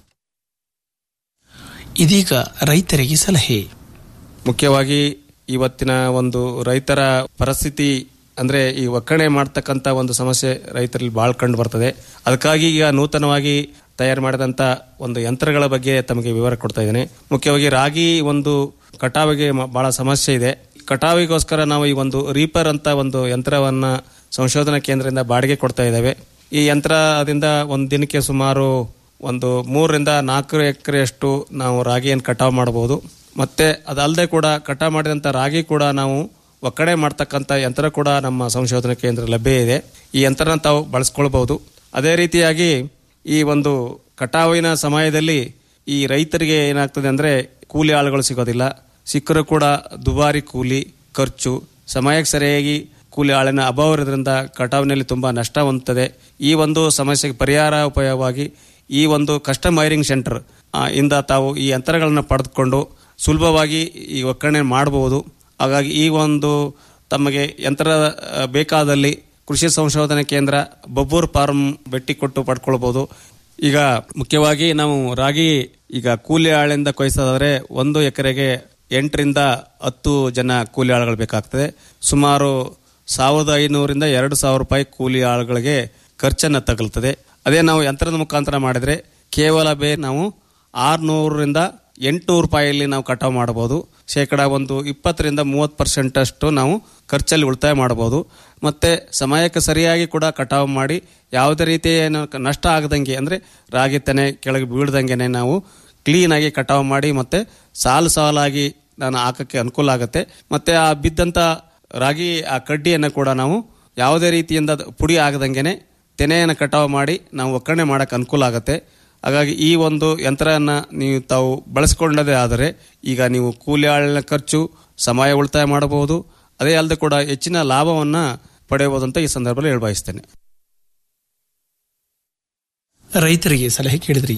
ಇದೀಗ ರೈತರಿಗೆ ಸಲಹೆ ಮುಖ್ಯವಾಗಿ ಇವತ್ತಿನ ಒಂದು ರೈತರ ಪರಿಸ್ಥಿತಿ ಅಂದ್ರೆ ಈ ಒಕ್ಕಣೆ ಮಾಡ್ತಕ್ಕಂಥ ಒಂದು ಸಮಸ್ಯೆ ರೈತರಲ್ಲಿ ಬಹಳ ಕಂಡು ಬರ್ತದೆ ಅದಕ್ಕಾಗಿ ಈಗ ನೂತನವಾಗಿ ತಯಾರು ಮಾಡಿದಂಥ ಒಂದು ಯಂತ್ರಗಳ ಬಗ್ಗೆ ತಮಗೆ ವಿವರ ಕೊಡ್ತಾ ಇದ್ದೇನೆ ಮುಖ್ಯವಾಗಿ ರಾಗಿ ಒಂದು ಕಟಾವಿಗೆ ಮ- ಬಹಳ ಸಮಸ್ಯೆ ಇದೆ ಕಟಾವಿಗೋಸ್ಕರ ನಾವು ಈ ಒಂದು ರೀಪರ್ ಅಂತ ಒಂದು ಯಂತ್ರವನ್ನ ಸಂಶೋಧನಾ ಕೇಂದ್ರದಿಂದ ಬಾಡಿಗೆ ಕೊಡ್ತಾ ಇದ್ದೇವೆ ಈ ಯಂತ್ರದಿಂದ ಒಂದು ದಿನಕ್ಕೆ ಸುಮಾರು ಒಂದು ಮೂರರಿಂದ ನಾಲ್ಕು ಎಕರೆಯಷ್ಟು ನಾವು ರಾಗಿಯನ್ನು ಕಟಾವು ಮಾಡಬಹುದು ಮತ್ತೆ ಅದಲ್ಲದೆ ಕೂಡ ಕಟಾವು ಮಾಡಿದಂಥ ರಾಗಿ ಕೂಡ ನಾವು ಒಕ್ಕಣೆ ಮಾಡ್ತಕ್ಕಂಥ ಯಂತ್ರ ಕೂಡ ನಮ್ಮ ಸಂಶೋಧನಾ ಕೇಂದ್ರ ಲಭ್ಯ ಇದೆ ಈ ಯಂತ್ರನ ತಾವು ಬಳಸ್ಕೊಳ್ಬಹುದು ಅದೇ ರೀತಿಯಾಗಿ ಈ ಒಂದು ಕಟಾವಿನ ಸಮಯದಲ್ಲಿ ಈ ರೈತರಿಗೆ ಏನಾಗ್ತದೆ ಅಂದ್ರೆ ಕೂಲಿ ಆಳುಗಳು ಸಿಗೋದಿಲ್ಲ ಸಿಕ್ಕರೂ ಕೂಡ ದುಬಾರಿ ಕೂಲಿ ಖರ್ಚು ಸಮಯಕ್ಕೆ ಸರಿಯಾಗಿ ಕೂಲಿ ಆಳಿನ ಅಭಾವ ಇರೋದ್ರಿಂದ ಕಟಾವಿನಲ್ಲಿ ತುಂಬಾ ನಷ್ಟ ಹೊಂದುತ್ತದೆ ಈ ಒಂದು ಸಮಸ್ಯೆಗೆ ಪರಿಹಾರ ಉಪಾಯವಾಗಿ ಈ ಒಂದು ಕಸ್ಟಮ್ ವೈರಿಂಗ್ ಸೆಂಟರ್ ಆ, ಇಂದ ತಾವು ಈ ಯಂತ್ರಗಳನ್ನು ಪಡೆದುಕೊಂಡು ಸುಲಭವಾಗಿ ಈ ಒಕ್ಕಣೆ ಮಾಡಬಹುದು ಹಾಗಾಗಿ ಈ ಒಂದು ತಮಗೆ ಯಂತ್ರ ಆ, ಬೇಕಾದಲ್ಲಿ ಕೃಷಿ ಸಂಶೋಧನಾ ಕೇಂದ್ರ ಬಬ್ಬೂರ್ ಫಾರ್ಮ್ ಭೇಟಿ ಕೊಟ್ಟು ಪಡ್ಕೊಳ್ಬಹುದು ಈಗ ಮುಖ್ಯವಾಗಿ ನಾವು ರಾಗಿ ಈಗ ಕೂಲಿ ಆಳಿಂದ ಕೊಯ್ಸೋದಾದ್ರೆ ಒಂದು ಎಕರೆಗೆ ಎಂಟರಿಂದ ಹತ್ತು ಜನ ಕೂಲಿ ಆಳುಗಳು ಬೇಕಾಗ್ತದೆ ಸುಮಾರು ಸಾವಿರದ ಐನೂರಿಂದ ಎರಡು ಸಾವಿರ ರೂಪಾಯಿ ಕೂಲಿ ಆಳುಗಳಿಗೆ ಖರ್ಚನ್ನು ತಗಲ್ತದೆ ಅದೇ ನಾವು ಯಂತ್ರದ ಮುಖಾಂತರ ಮಾಡಿದ್ರೆ ಕೇವಲ ಬೇ ನಾವು ಆರ್ನೂರರಿಂದ ಎಂಟುನೂರು ರೂಪಾಯಿಯಲ್ಲಿ ನಾವು ಕಟಾವು ಮಾಡಬಹುದು ಶೇಕಡ ಒಂದು ಇಪ್ಪತ್ತರಿಂದ ಮೂವತ್ತು ಪರ್ಸೆಂಟ್ ಅಷ್ಟು ನಾವು ಖರ್ಚಲ್ಲಿ ಉಳಿತಾಯ ಮಾಡಬಹುದು ಮತ್ತೆ ಸಮಯಕ್ಕೆ ಸರಿಯಾಗಿ ಕೂಡ ಕಟಾವು ಮಾಡಿ ಯಾವುದೇ ರೀತಿಯ ಏನು ಕ- ನಷ್ಟ ಆಗದಂಗೆ ಅಂದ್ರೆ ರಾಗಿ ತೆನೆ ಕೆಳಗೆ ಬೀಳ್ದಂಗೆನೆ ನಾವು ಕ್ಲೀನ್ ಆಗಿ ಕಟಾವು ಮಾಡಿ ಮತ್ತೆ ಸಾಲು ಸಾಲಾಗಿ ನಾನು ಹಾಕಕ್ಕೆ ಅನುಕೂಲ ಆಗುತ್ತೆ ಮತ್ತೆ ಆ ಬಿದ್ದಂತ ರಾಗಿ ಆ ಕಡ್ಡಿಯನ್ನು ಕೂಡ ನಾವು ಯಾವುದೇ ರೀತಿಯಿಂದ ಅದು ಪುಡಿ ಆಗದಂಗೆನೆ ತೆನೆಯನ್ನು ಕಟಾವು ಮಾಡಿ ನಾವು ಒಕ್ಕಣೆ ಮಾಡಕ್ಕೆ ಅನುಕೂಲ ಆಗುತ್ತೆ ಹಾಗಾಗಿ ಈ ಒಂದು ಯಂತ್ರನ ನೀವು ತಾವು ಬಳಸಿಕೊಂಡದೇ ಆದರೆ ಈಗ ನೀವು ಕೂಲಿ ಆಳಿನ ಖರ್ಚು ಸಮಯ ಉಳಿತಾಯ ಮಾಡಬಹುದು ಅದೇ ಅಲ್ಲದೆ ಕೂಡ ಹೆಚ್ಚಿನ ಲಾಭವನ್ನ ಪಡೆಯಬಹುದು ಅಂತ ಈ ಸಂದರ್ಭದಲ್ಲಿ ಹೇಳ್ಬಯಸ್ತೇನೆ ರೈತರಿಗೆ ಸಲಹೆ ಕೇಳಿದ್ರಿ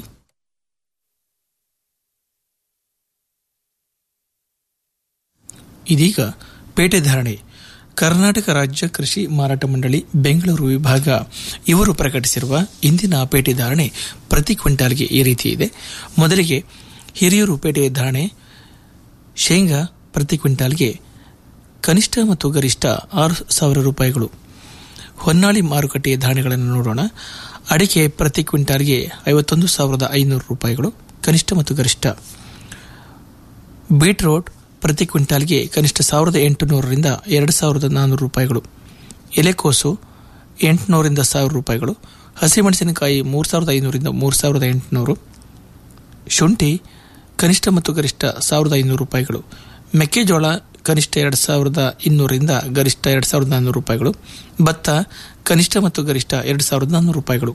ಇದೀಗ ಪೇಟೆ ಧಾರಣೆ ಕರ್ನಾಟಕ ರಾಜ್ಯ ಕೃಷಿ ಮಾರಾಟ ಮಂಡಳಿ ಬೆಂಗಳೂರು ವಿಭಾಗ ಇವರು ಪ್ರಕಟಿಸಿರುವ ಇಂದಿನ ಪೇಟೆ ಧಾರಣೆ ಪ್ರತಿ ಕ್ವಿಂಟಾಲ್ಗೆ ಈ ರೀತಿ ಇದೆ ಮೊದಲಿಗೆ ಹಿರಿಯೂರು ಪೇಟೆ ಧಾರಣೆ ಶೇಂಗಾ ಪ್ರತಿ ಕ್ವಿಂಟಾಲ್ಗೆ ಕನಿಷ್ಠ ಮತ್ತು ಗರಿಷ್ಠ ಆರು ಸಾವಿರ ರೂಪಾಯಿಗಳು ಹೊನ್ನಾಳಿ ಮಾರುಕಟ್ಟೆಯ ಧಾರಣೆಗಳನ್ನು ನೋಡೋಣ ಅಡಿಕೆ ಪ್ರತಿ ಕ್ವಿಂಟಾಲ್ಗೆ ಐವತ್ತೊಂದು ಸಾವಿರದ ಐನೂರು ರೂಪಾಯಿಗಳು ಕನಿಷ್ಠ ಮತ್ತು ಗರಿಷ್ಠ ಬೀಟ್ರೋಟ್ ಪ್ರತಿ ಕ್ವಿಂಟಾಲ್ಗೆ ಕನಿಷ್ಠ ಸಾವಿರದ ಎಂಟುನೂರರಿಂದ ಎರಡು ಸಾವಿರದ ನಾನ್ನೂರು ರೂಪಾಯಿಗಳು ಎಲೆಕೋಸು ಎಂಟುನೂರಿಂದ ಸಾವಿರ ರೂಪಾಯಿಗಳು ಹಸಿಮೆಣಸಿನಕಾಯಿ ಮೂರು ಸಾವಿರದ ಐನೂರಿಂದ ಮೂರು ಸಾವಿರದ ಎಂಟುನೂರು ಶುಂಠಿ ಕನಿಷ್ಠ ಮತ್ತು ಗರಿಷ್ಠ ಸಾವಿರದ ಐನೂರು ರೂಪಾಯಿಗಳು ಮೆಕ್ಕೆಜೋಳ ಕನಿಷ್ಠ ಎರಡು ಸಾವಿರದ ಇನ್ನೂರಿಂದ ಗರಿಷ್ಠ ಎರಡು ಸಾವಿರದ ನಾನ್ನೂರು ರೂಪಾಯಿಗಳು ಭತ್ತ ಕನಿಷ್ಠ ಮತ್ತು ಗರಿಷ್ಠ ಎರಡು ಸಾವಿರದ ನಾನ್ನೂರು ರೂಪಾಯಿಗಳು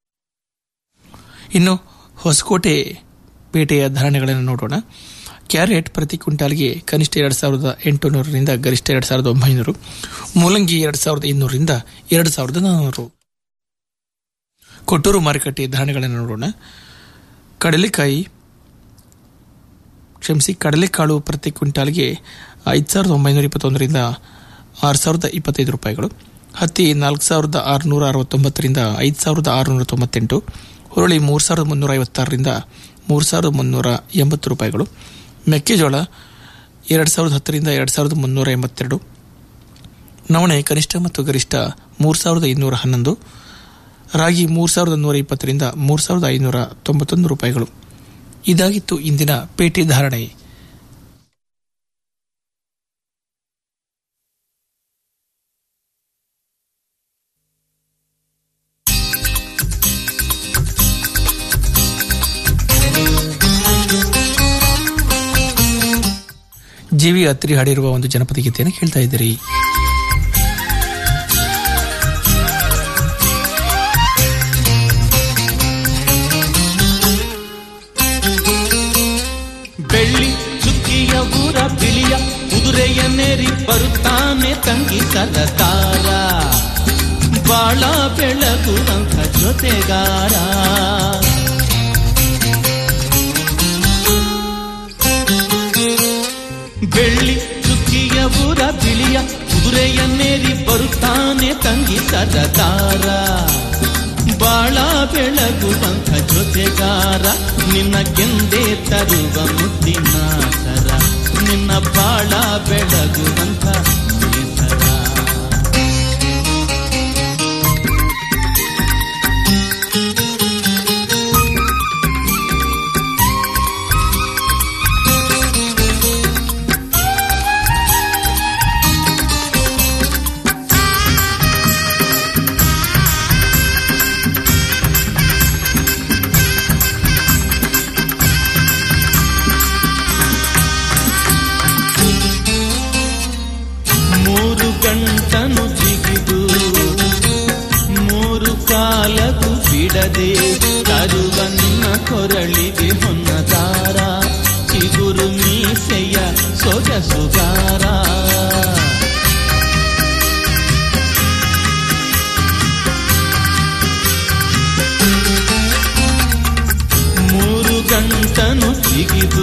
ಇನ್ನು ಹೊಸಕೋಟೆ ಪೇಟೆಯ ಧಾರಣೆಗಳನ್ನು ನೋಡೋಣ ಕ್ಯಾರೆಟ್ ಪ್ರತಿ ಕ್ವಿಂಟಾಲ್ಗೆ ಕನಿಷ್ಠ ಎರಡು ಸಾವಿರದ ಎಂಟುನೂರರಿಂದ ಗರಿಷ್ಠ ಎರಡು ಸಾವಿರದ ಒಂಬೈನೂರು ಮೂಲಂಗಿ ಎರಡು ಸಾವಿರದ ಇನ್ನೂರರಿಂದ ಎರಡು ಸಾವಿರದ ನಾನ್ನೂರು ಕೊಟ್ಟೂರು ಮಾರುಕಟ್ಟೆ ಧಾರಣೆಗಳನ್ನು ನೋಡೋಣ ಕಡಲೆಕಾಯಿ ಕ್ಷಮಿಸಿ ಕಡಲೆಕಾಳು ಪ್ರತಿ ಕ್ವಿಂಟಾಲ್ಗೆ ಐದು ಸಾವಿರದ ಒಂಬೈನೂರ ಇಪ್ಪತ್ತೊಂದರಿಂದ ಆರು ಸಾವಿರದ ಇಪ್ಪತ್ತೈದು ರೂಪಾಯಿಗಳು ಹತ್ತಿ ನಾಲ್ಕು ಸಾವಿರದ ಆರುನೂರ ಅರವತ್ತೊಂಬತ್ತರಿಂದ ಐದು ಸಾವಿರದ ಆರುನೂರ ತೊಂಬತ್ತೆಂಟು ಹುರುಳಿ ಮೂರು ಸಾವಿರದ ಮುನ್ನೂರ ಐವತ್ತಾರರಿಂದ ಮೂರು ಸಾವಿರದ ಮುನ್ನೂರ ಎಂಬತ್ತು ರೂಪಾಯಿಗಳು ಮೆಕ್ಕೆಜೋಳ ಎರಡು ಸಾವಿರದ ಹತ್ತರಿಂದ ಎರಡು ಸಾವಿರದ ಮುನ್ನೂರ ಎಂಬತ್ತೆರಡು ನವಣೆ ಕನಿಷ್ಠ ಮತ್ತು ಗರಿಷ್ಠ ಮೂರು ಸಾವಿರದ ಇನ್ನೂರ ಹನ್ನೊಂದು ರಾಗಿ ಮೂರು ಸಾವಿರದ ನೂರ ಇಪ್ಪತ್ತರಿಂದ ಮೂರು ಸಾವಿರದ ಐನೂರ ತೊಂಬತ್ತೊಂದು ರೂಪಾಯಿಗಳು ಇದಾಗಿತ್ತು ಇಂದಿನ ಪೇಟೆ ಧಾರಣೆ ಜೀವಿ ಹತ್ತಿರಿ ಹಾಡಿರುವ ಒಂದು ಜನಪದ ಗೀತೆಯನ್ನು ಕೇಳ್ತಾ ಇದ್ದೀರಿ ಬೆಳ್ಳಿ ಚುಕ್ಕಿಯ ಊರ ಬಿಳಿಯ ಕುದುರೆಯನ್ನೇರಿ ಬರುತ್ತಾನೆ ತಂಗಿ ಸರದಾರ ಬಾಳ ಬೆಳಗುವಂಥ ಜೊತೆಗಾರ ಬೆಳ್ಳಿ ಚುಕ್ಕಿಯ ಊರ ಬಿಳಿಯ ಕುದುರೆಯನ್ನೇರಿ ಬರುತ್ತಾನೆ ತಂಗಿ ಸರದಾರ ಬಾಳ ಬೆಳಗುವಂಥ ಜೊತೆಗಾರ ನಿನ್ನ ಗೆಂದೆ ತರುವ ಮುದ್ದಿನ ಸರ ನಿನ್ನ ಬಾಳ ಬೆಳಗುವಂಥ ನೇಸರ ಕಾಲದು ಬಿಡದೆ ತರುವನ್ನ ಕೊರಳಿಗೆ ಹೊನ್ನದಾರ ಚಿಗುರು ಮೀಸೆಯ ಸೊಗಸುಗಾರ ಮೂರು ಗಂಟನು ಜಿಗಿದು